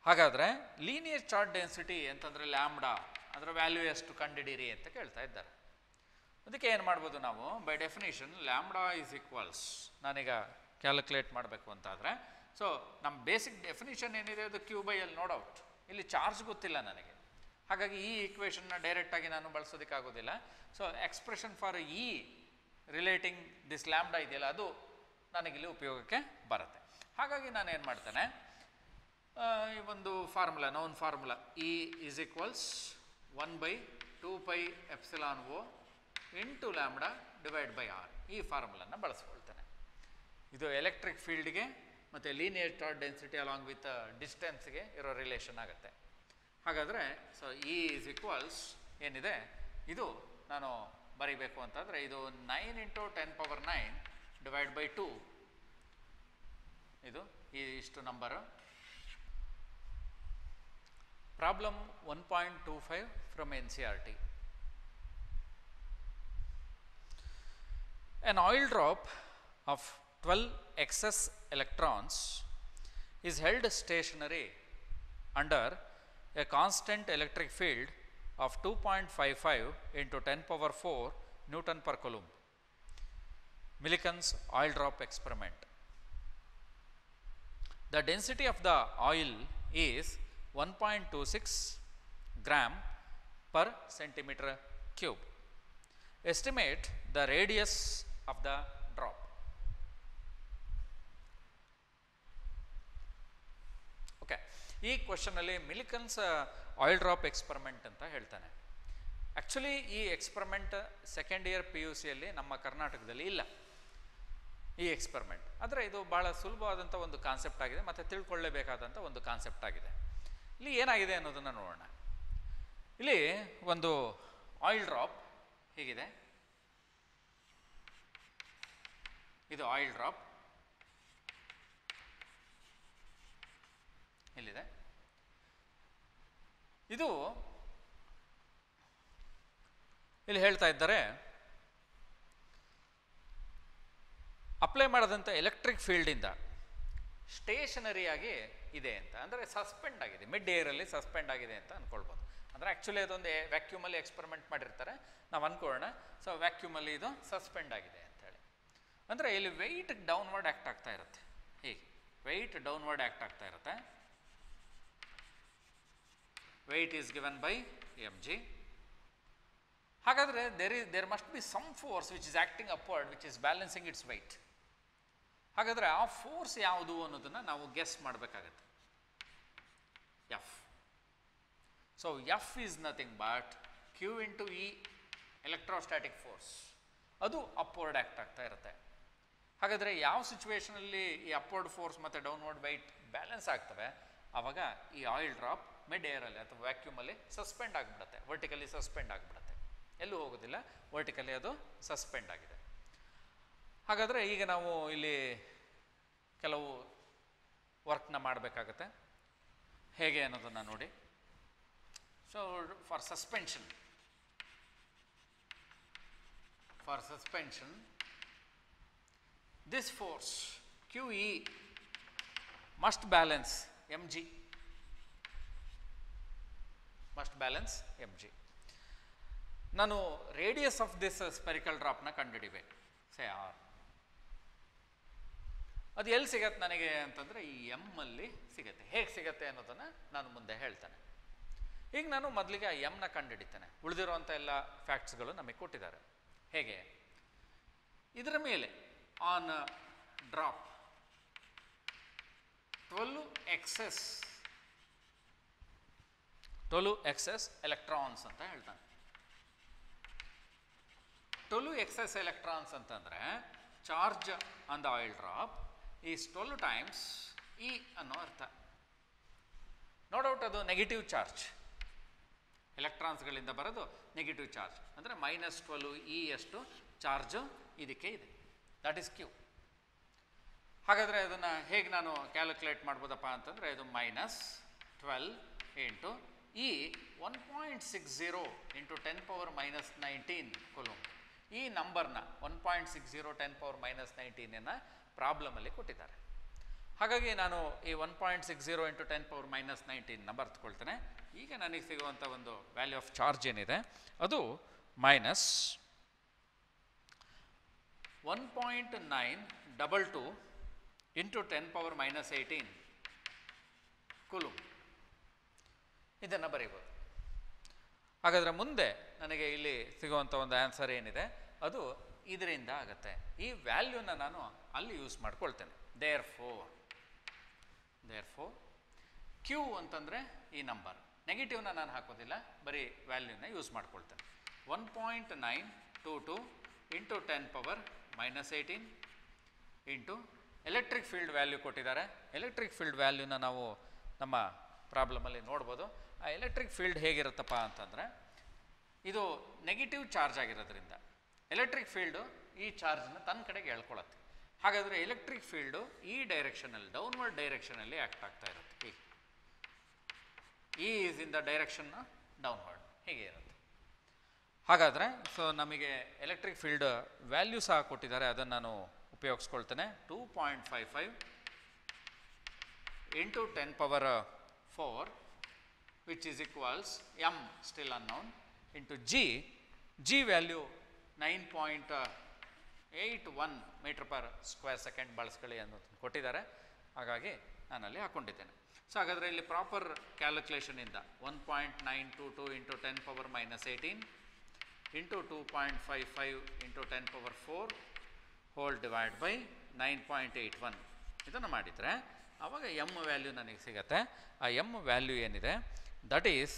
ಹಾಗಾದರೆ ಲೀನಿಯರ್ ಚಾರ್ಟ್ ಡೆನ್ಸಿಟಿ ಅಂತಂದರೆ ಲ್ಯಾಮ್ಡಾ ಅದರ ವ್ಯಾಲ್ಯೂ ಎಷ್ಟು ಕಂಡಿಡೀರಿ ಅಂತ ಕೇಳ್ತಾ ಇದ್ದಾರೆ ಅದಕ್ಕೆ ಏನು ಮಾಡ್ಬೋದು ನಾವು by definition lambda is equals ನಾನೀಗ ಕ್ಯಾಲ್ಕುಲೇಟ್ ಮಾಡಬೇಕು ಅಂತಾದರೆ ಸೊ ನಮ್ಮ ಬೇಸಿಕ್ ಡೆಫಿನೇಷನ್ ಏನಿದೆ ಅದು ಕ್ಯೂ ಬೈ ಎಲ್ ನೋಡ್ ಔಟ್ ಇಲ್ಲಿ ಚಾರ್ಜ್ ಗೊತ್ತಿಲ್ಲ ನನಗೆ ಹಾಗಾಗಿ ಈ ಈಕ್ವೇಷನ್ನ ಡೈರೆಕ್ಟಾಗಿ ನಾನು ಬಳಸೋದಕ್ಕಾಗೋದಿಲ್ಲ so expression for E relating this lambda ಇದೆಯಲ್ಲ ಅದು ನನಗಿಲ್ಲಿ ಉಪಯೋಗಕ್ಕೆ ಬರುತ್ತೆ ಹಾಗಾಗಿ ನಾನು ಏನು ಮಾಡ್ತೇನೆ ಆ, ಈ ಒಂದು formula known formula E is equals one by two pi epsilon o into lambda divide by R ಈ ಫಾರ್ಮುಲನ್ನು ಬಳಸ್ಕೊಳ್ತೇನೆ ಇದು ಎಲೆಕ್ಟ್ರಿಕ್ ಫೀಲ್ಡ್ಗೆ ಮತ್ತು linear charge density along with ಡಿಸ್ಟೆನ್ಸ್ಗೆ ಇರೋ ರಿಲೇಷನ್ ಆಗುತ್ತೆ ಹಾಗಾದರೆ ಸೊ ಇ ಈಸ್ ಈಕ್ವಲ್ಸ್ ಏನಿದೆ ಇದು ನಾನು ಬರೀಬೇಕು ಅಂತಂದರೆ ಇದು nine into ten power nine divide by two ಇದು ಈ ಇಷ್ಟು number problem one point two five from N C R R An oil drop of 12 excess electrons is held stationary under a constant electric field of 2.55 into 10 power 4 Newton per Coulomb. Millikan's oil drop experiment. The density of the oil is 1.26 gram per centimeter cube. Estimate the radius of the drop. Okay ಈ ಕ್ವಶನಲ್ಲಿ Millikan's oil drop experiment ಅಂತ ಹೇಳ್ತಾನೆ actually ಈ experiment second year P U ಸಿಯಲ್ಲಿ ನಮ್ಮ ಕರ್ನಾಟಕದಲ್ಲಿ ಇಲ್ಲ ಈ ಎಕ್ಸ್ಪರಿಮೆಂಟ್ ಆದರೆ ಇದು ಭಾಳ ಸುಲಭವಾದಂಥ ಒಂದು ಕಾನ್ಸೆಪ್ಟ್ ಆಗಿದೆ ಮತ್ತು ತಿಳ್ಕೊಳ್ಳೇಬೇಕಾದಂಥ ಒಂದು ಕಾನ್ಸೆಪ್ಟ್ ಆಗಿದೆ ಇಲ್ಲಿ ಏನಾಗಿದೆ ಅನ್ನೋದನ್ನು ನೋಡೋಣ ಇಲ್ಲಿ ಒಂದು ಆಯಿಲ್ ಡ್ರಾಪ್ ಹೀಗಿದೆ ಇದು ಆಯಿಲ್ ಡ್ರಾಪ್ ಇಲ್ಲಿದೆ ಇದು ಇಲ್ಲಿ ಹೇಳ್ತಾ ಇದ್ದಾರೆ ಅಪ್ಲೈ ಮಾಡದಂಥ ಎಲೆಕ್ಟ್ರಿಕ್ ಫೀಲ್ಡಿಂದ ಸ್ಟೇಷನರಿಯಾಗಿ ಇದೆ ಅಂತ ಅಂದರೆ ಸಸ್ಪೆಂಡ್ ಆಗಿದೆ ಮಿಡ್ ಏರಲ್ಲಿ ಸಸ್ಪೆಂಡ್ ಆಗಿದೆ ಅಂತ ಅಂದ್ಕೊಳ್ಬೋದು ಅಂದರೆ ಆ್ಯಕ್ಚುಲಿ ಅದೊಂದು ವ್ಯಾಕ್ಯೂಮಲ್ಲಿ ಎಕ್ಸ್ಪರಿಮೆಂಟ್ ಮಾಡಿರ್ತಾರೆ ನಾವು ಅಂದ್ಕೊಳ್ಳೋಣ ಸೊ ವ್ಯಾಕ್ಯೂಮಲ್ಲಿ ಇದು ಸಸ್ಪೆಂಡ್ ಆಗಿದೆ ಅಂತೇಳಿ ಅಂದರೆ ಇಲ್ಲಿ ವೆಯ್ಟ್ ಡೌನ್ವರ್ಡ್ ಆ್ಯಕ್ಟ್ ಆಗ್ತಾ ಇರುತ್ತೆ ಹೀಗೆ ವೆಯ್ಟ್ ಡೌನ್ವರ್ಡ್ ಆ್ಯಕ್ಟ್ ಆಗ್ತಾ ಇರುತ್ತೆ weight is given by M G ಹಾಗಾದರೆ there is there must be some force which is acting upward which is balancing its weight ಹಾಗಾದರೆ ಆ ಫೋರ್ಸ್ ಯಾವುದು ಅನ್ನೋದನ್ನು ನಾವು ಗೆಸ್ ಮಾಡಬೇಕಾಗತ್ತೆ F so F is nothing but Q into E electrostatic force ಅದು upward act ಆಗ್ತಾ ಇರುತ್ತೆ ಹಾಗಾದರೆ ಯಾವ ಸಿಚುವೇಷನಲ್ಲಿ ಈ ಅಪ್ವರ್ಡ್ ಫೋರ್ಸ್ ಮತ್ತು ಡೌನ್ವರ್ಡ್ ವೈಟ್ ಬ್ಯಾಲೆನ್ಸ್ ಆಗ್ತವೆ ಆವಾಗ ಈ ಆಯಿಲ್ ಡ್ರಾಪ್ ಮಿಡ್ ಏರಲ್ಲಿ ಅಥವಾ ವ್ಯಾಕ್ಯೂಮಲ್ಲಿ ಸಸ್ಪೆಂಡ್ ಆಗಿಬಿಡುತ್ತೆ ವರ್ಟಿಕಲಿ ಸಸ್ಪೆಂಡ್ ಆಗಿಬಿಡುತ್ತೆ ಎಲ್ಲೂ ಹೋಗೋದಿಲ್ಲ ವರ್ಟಿಕಲಿ ಅದು ಸಸ್ಪೆಂಡ್ ಆಗಿದೆ ಹಾಗಾದರೆ ಈಗ ನಾವು ಇಲ್ಲಿ ಕೆಲವು ವರ್ಕ್ನ ಮಾಡಬೇಕಾಗತ್ತೆ ಹೇಗೆ ಅನ್ನೋದನ್ನು ನೋಡಿ so for suspension for suspension this force QE must balance mg must balance mg ನಾನು ರೇಡಿಯಸ್ ಆಫ್ ದಿಸ್ ಸ್ಪೆರಿಕಲ್ ಡ್ರಾಪ್ನ ಕಂಡುಹಿಡಿಬೇಕು ಸೇ ಆರ್ ಅದು ಎಲ್ಲಿ ಸಿಗತ್ತೆ ನನಗೆ ಅಂತಂದರೆ ಈ ಎಮ್ ಅಲ್ಲಿ ಸಿಗತ್ತೆ ಹೇಗೆ ಸಿಗತ್ತೆ ಅನ್ನೋದನ್ನು ನಾನು ಮುಂದೆ ಹೇಳ್ತೇನೆ ಈಗ ನಾನು ಮೊದಲಿಗೆ ಆ ಎಮ್ನ ಕಂಡುಹಿಡಿತೇನೆ ಉಳಿದಿರುವಂಥ ಎಲ್ಲ ಫ್ಯಾಕ್ಟ್ಸ್ಗಳು ನಮಗೆ ಕೊಟ್ಟಿದ್ದಾರೆ ಹೇಗೆ ಇದರ ಮೇಲೆ on drop twelve excess twelve excess electrons ಅಂತ ಹೇಳ್ತಾನೆ ಟ್ವೆಲ್ವ್ ಎಕ್ಸೆಸ್ ಎಲೆಕ್ಟ್ರಾನ್ಸ್ ಅಂತಂದರೆ charge on the oil drop is twelve times E ಅನ್ನೋ ಅರ್ಥ ನೋ ಡೌಟ್ ಅದು ನೆಗೆಟಿವ್ ಚಾರ್ಜ್ ಎಲೆಕ್ಟ್ರಾನ್ಸ್ಗಳಿಂದ ಬರೋದು ನೆಗೆಟಿವ್ ಚಾರ್ಜ್ ಅಂದರೆ ಮೈನಸ್ ಟ್ವೆಲ್ವ್ ಇ ಅಷ್ಟು ಚಾರ್ಜು ಇದಕ್ಕೆ ಇದೆ ದಟ್ ಈಸ್ ಕ್ಯೂ ಹಾಗಾದರೆ ಅದನ್ನು ಹೇಗೆ ನಾನು ಕ್ಯಾಲ್ಕುಲೇಟ್ ಮಾಡ್ಬೋದಪ್ಪ ಅಂತಂದರೆ ಇದು minus twelve into E one point six zero into ten power minus nineteen coulomb ಈ ನಂಬರ್ನ one point six zero ten power minus ನೈನ್ಟೀನನ್ನು ಪ್ರಾಬ್ಲಮಲ್ಲಿ ಕೊಟ್ಟಿದ್ದಾರೆ ಹಾಗಾಗಿ ನಾನು ಈ one point six zero into ten power minus ನೈನ್ಟೀನ್ನ ಬರೆದುಕೊಳ್ತೇನೆ ಈಗ ನನಗೆ ಸಿಗುವಂಥ ಒಂದು ವ್ಯಾಲ್ಯೂ ಆಫ್ ಚಾರ್ಜ್ ಏನಿದೆ ಅದು minus one point nine double two into ten power minus eighteen coulomb ಇದನ್ನು ಬರೀಬೋದು ಹಾಗಾದರೆ ಮುಂದೆ ನನಗೆ ಇಲ್ಲಿ ಸಿಗುವಂಥ ಒಂದು ಆನ್ಸರ್ ಏನಿದೆ ಅದು ಇದರಿಂದ ಆಗುತ್ತೆ ಈ ವ್ಯಾಲ್ಯೂನ ನಾನು ಅಲ್ಲಿ ಯೂಸ್ ಮಾಡ್ಕೊಳ್ತೇನೆ therefore therefore Q ಅಂತಂದರೆ ಈ ನಂಬರ್ ನೆಗೆಟಿವ್ನ ನಾನು ಹಾಕೋದಿಲ್ಲ ಬರೀ ವ್ಯಾಲ್ಯೂನ ಯೂಸ್ ಮಾಡ್ಕೊಳ್ತೇನೆ one point nine two two into ten power minus eighteen into electric field value ಕೊಟ್ಟಿದ್ದಾರೆ ಎಲೆಕ್ಟ್ರಿಕ್ ಫೀಲ್ಡ್ ವ್ಯಾಲ್ಯೂನ ನಾವು ನಮ್ಮ ಪ್ರಾಬ್ಲಮಲ್ಲಿ ನೋಡ್ಬೋದು ಆ ಎಲೆಕ್ಟ್ರಿಕ್ ಫೀಲ್ಡ್ ಹೇಗಿರುತ್ತಪ್ಪ ಅಂತಂದರೆ ಇದು ನೆಗೆಟಿವ್ ಚಾರ್ಜ್ ಆಗಿರೋದ್ರಿಂದ ಎಲೆಕ್ಟ್ರಿಕ್ ಫೀಲ್ಡು ಈ ಚಾರ್ಜನ್ನ ತನ್ನ ಕಡೆಗೆ ಎಳ್ಕೊಳತ್ತೆ ಹಾಗಾದರೆ ಎಲೆಕ್ಟ್ರಿಕ್ ಫೀಲ್ಡು ಈ ಡೈರೆಕ್ಷನಲ್ಲಿ ಡೌನ್ವರ್ಡ್ ಡೈರೆಕ್ಷನಲ್ಲಿ ಆ್ಯಕ್ಟ್ ಆಗ್ತಾ ಇರುತ್ತೆ ಈ ಈ is in the direction downward ಹೀಗೆ ಇರುತ್ತೆ ಹಾಗಾದರೆ ಸೊ ನಮಗೆ ಎಲೆಕ್ಟ್ರಿಕ್ ಫೀಲ್ಡ್ ವ್ಯಾಲ್ಯೂ ಸಹ ಕೊಟ್ಟಿದ್ದಾರೆ ಅದನ್ನು ನಾನು ಉಪಯೋಗಿಸ್ಕೊಳ್ತೇನೆ two point five five into ten power four which is equals M still unknown into G G value nine point eight one meter per square second ಬಳಸ್ಕೊಳ್ಳಿ ಅನ್ನೋದು ಕೊಟ್ಟಿದ್ದಾರೆ ಹಾಗಾಗಿ ನಾನಲ್ಲಿ ಹಾಕ್ಕೊಂಡಿದ್ದೇನೆ ಸೊ ಹಾಗಾದರೆ ಇಲ್ಲಿ ಪ್ರಾಪರ್ ಕ್ಯಾಲ್ಕುಲೇಷನಿಂದ one point nine two two into ten power minus eighteen into two point five five into ten power four whole divide by nine point eight one ಇದನ್ನು ಮಾಡಿದರೆ ಆವಾಗ ಎಮ್ ವ್ಯಾಲ್ಯೂ ನನಗೆ ಸಿಗತ್ತೆ ಆ ಎಮ್ ವ್ಯಾಲ್ಯೂ ಏನಿದೆ that is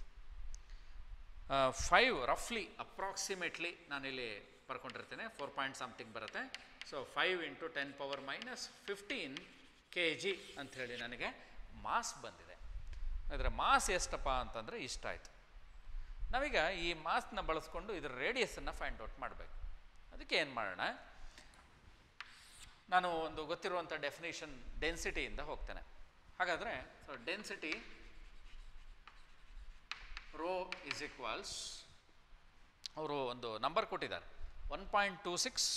five ರಫ್ಲಿ approximately ನಾನಿಲ್ಲಿ ಬರ್ಕೊಂಡಿರ್ತೇನೆ ಫೋರ್ ಪಾಯಿಂಟ್ ಸಮಥಿಂಗ್ ಬರುತ್ತೆ so five into ten power minus fifteen K G ಅಂಥೇಳಿ ನನಗೆ ಮಾಸ್ ಬಂದಿದೆ ಅದರ ಮಾಸ್ ಎಷ್ಟಪ್ಪ ಅಂತಂದರೆ ಇಷ್ಟ ಆಯಿತು ನಾವೀಗ ಈ ಮಾಸ್ನ ಬಳಸ್ಕೊಂಡು ಇದರ ರೇಡಿಯಸನ್ನು ಫೈಂಡ್ ಔಟ್ ಮಾಡಬೇಕು ಅದಕ್ಕೆ ಏನು ಮಾಡೋಣ ನಾನು ಒಂದು ಗೊತ್ತಿರುವಂಥ ಡೆಫಿನೇಷನ್ ಡೆನ್ಸಿಟಿಯಿಂದ ಹೋಗ್ತೇನೆ ಹಾಗಾದರೆ so density rho is equals ಅವರು ಒಂದು ನಂಬರ್ ಕೊಟ್ಟಿದ್ದಾರೆ one point two six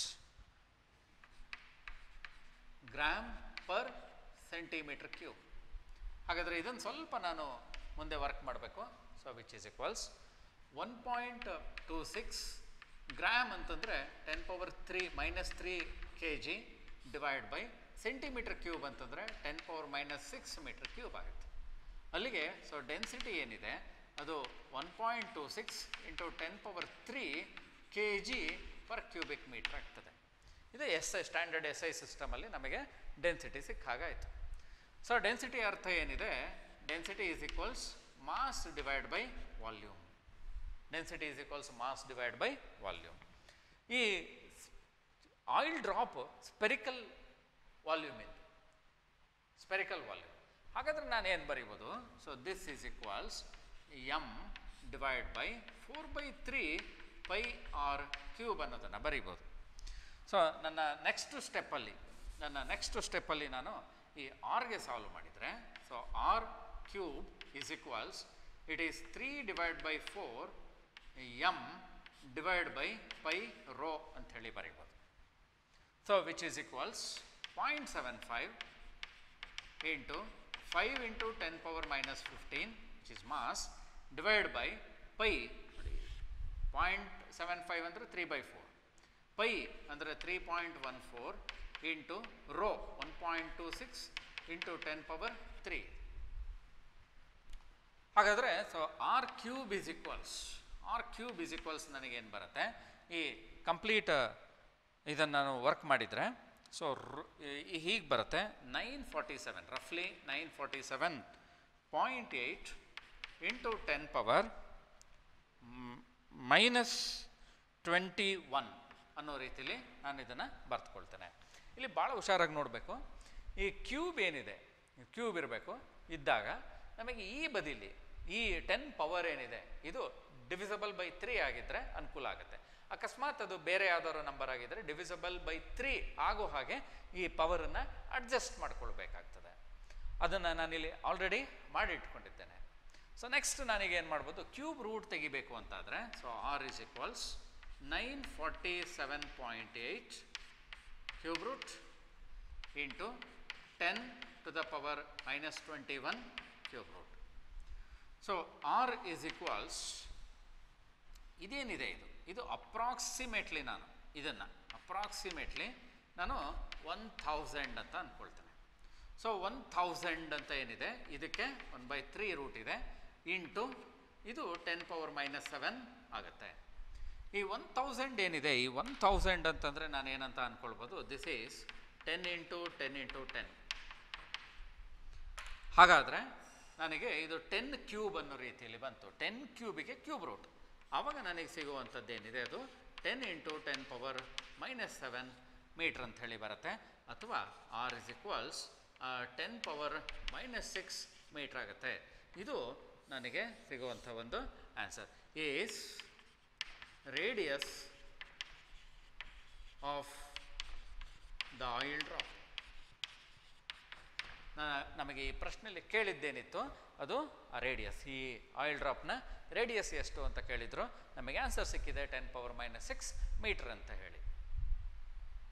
gram per centimeter cube ಹಾಗಾದರೆ ಇದನ್ನು ಸ್ವಲ್ಪ ನಾನು ಮುಂದೆ ವರ್ಕ್ ಮಾಡಬೇಕು so which is equals one point two six gram ಅಂತಂದರೆ ten power three minus three K G divide by centimeter cube ಅಂತಂದರೆ ten power minus six meter cube ಆಗುತ್ತೆ ಅಲ್ಲಿಗೆ ಸೊ ಡೆನ್ಸಿಟಿ ಏನಿದೆ ಅದು one point two six into ten power three K G per cubic meter ಆಗ್ತದೆ ಇದು S I standard S I ಸಿಸ್ಟಮಲ್ಲಿ ನಮಗೆ density ಸಿಕ್ಕ ಹಾಗಾಯಿತು ಸೊ ಡೆನ್ಸಿಟಿ ಅರ್ಥ ಏನಿದೆ density is equals mass divide by volume density is equals mass divide by volume ಈ oil drop spherical volume ಇದೆ ಸ್ಪೆರಿಕಲ್ ವಾಲ್ಯೂಮ್ ಹಾಗಾದ್ರೆ ನಾನು ಏನು ಬರೀಬೋದು so this is equals M divide by four by three pi R cube ಅನ್ನೋದನ್ನು ಬರೀಬೋದು so ನನ್ನ next ಸ್ಟೆಪ್ಪಲ್ಲಿ ನನ್ನ ನೆಕ್ಸ್ಟ್ ಸ್ಟೆಪ್ಪಲ್ಲಿ ನಾನು ಈ ಆರ್ಗೆ ಸಾಲ್ವ್ ಮಾಡಿದರೆ so R cube is equals it is three divide by four M divide by pi rho ಅಂಥೇಳಿ ಬರೀಬೋದು so which is equals point seven five into five into ten power minus fifteen which is mass divide by pi ನೋಡಿ point seven five ಅಂದರೆ three by four pi ಅಂದರೆ three point one four into rho one point two six into ten power three ಹಾಗಾದರೆ so R cube is equals R cube is equals ನನಗೇನು ಬರುತ್ತೆ ಈ complete ಇದನ್ನು ನಾನು work ಮಾಡಿದರೆ ಸೊ ಹೀಗೆ ಬರುತ್ತೆ ನೈನ್ ಫಾರ್ಟಿ ಸೆವೆನ್ ರಫ್ಲಿ nine forty seven point eight into ten power minus twenty one ಅನ್ನೋ ರೀತಿಲಿ ನಾನು ಇದನ್ನು ಬರೆದುಕೊಳ್ತೇನೆ ಇಲ್ಲಿ ಭಾಳ ಹುಷಾರಾಗಿ ನೋಡಬೇಕು ಈ ಕ್ಯೂಬ್ ಏನಿದೆ ಕ್ಯೂಬ್ ಇರಬೇಕು ಇದ್ದಾಗ ನಮಗೆ ಈ ಬದಿಲಿ ಈ ಟೆನ್ ಪವರ್ ಏನಿದೆ ಇದು ಡಿವಿಸಬಲ್ ಬೈ ತ್ರೀ ಆಗಿದ್ದರೆ ಅನುಕೂಲ ಆಗುತ್ತೆ ಅಕಸ್ಮಾತ್ ಅದು ಬೇರೆ ಯಾವ್ದಾದ್ರು ನಂಬರ್ ಆಗಿದ್ದರೆ ಡಿವಿಸಬಲ್ ಬೈ ತ್ರೀ ಆಗೋ ಹಾಗೆ ಈ ಪವರನ್ನು ಅಡ್ಜಸ್ಟ್ ಮಾಡ್ಕೊಳ್ಬೇಕಾಗ್ತದೆ ಅದನ್ನು ನಾನಿಲ್ಲಿ ಆಲ್ರೆಡಿ ಮಾಡಿ ಇಟ್ಕೊಂಡಿದ್ದೇನೆ ಸೊ ನೆಕ್ಸ್ಟ್ ನಾನೀಗ ಏನು ಮಾಡ್ಬೋದು ಕ್ಯೂಬ್ ರೂಟ್ ತೆಗಿಬೇಕು ಅಂತಾದರೆ so R is equals nine forty seven point eight cube root into ten to the power minus twenty one cube root so R is equals ಇದೇನಿದೆ ಇದು ಇದು ಅಪ್ರಾಕ್ಸಿಮೇಟ್ಲಿ ನಾನು ಇದನ್ನು ಅಪ್ರಾಕ್ಸಿಮೇಟ್ಲಿ ನಾನು ಒನ್ ಥೌಸಂಡ್ ಅಂತ ಅಂದ್ಕೊಳ್ತೇನೆ so one thousand ಅಂತ ಏನಿದೆ ಇದಕ್ಕೆ ಒನ್ ಬೈ ತ್ರೀ ರೂಟ್ ಇದೆ ಇಂಟು ಇದು ಟೆನ್ ಪವರ್ ಮೈನಸ್ ಸೆವೆನ್ ಆಗುತ್ತೆ ಈ ಒನ್ ಥೌಸಂಡ್ ಏನಿದೆ ಈ ಒನ್ ಥೌಸಂಡ್ ಅಂತಂದರೆ ನಾನು ಏನಂತ ಅಂದ್ಕೊಳ್ಬೋದು this is ten into ten into ten ಹಾಗಾದರೆ ನನಗೆ ಇದು ಟೆನ್ ಕ್ಯೂಬ್ ಅನ್ನೋ ರೀತಿಯಲ್ಲಿ ಬಂತು ಟೆನ್ ಕ್ಯೂಬಿಗೆ ಕ್ಯೂಬ್ ರೂಟ್ ಆವಾಗ ನನಗೆ ಸಿಗುವಂಥದ್ದು ಏನಿದೆ ಅದು ten into ten power minus seven meter ಅಂತ ಹೇಳಿ ಬರುತ್ತೆ ಅಥವಾ R is equals ten power minus six meter ಆಗುತ್ತೆ ಇದು ನನಗೆ ಸಿಗುವಂಥ ಒಂದು answer is radius of the oil drop ನಮಗೆ ಈ ಪ್ರಶ್ನೆಯಲ್ಲಿ ಕೇಳಿದ್ದೇನಿತ್ತು ಅದು ಆ ರೇಡಿಯಸ್ ಈ ಆಯಿಲ್ ಡ್ರಾಪ್ನ ರೇಡಿಯಸ್ ಎಷ್ಟು ಅಂತ ಕೇಳಿದ್ರು ನಮಗೆ ಆನ್ಸರ್ ಸಿಕ್ಕಿದೆ ten power minus six meter ಅಂತ ಹೇಳಿ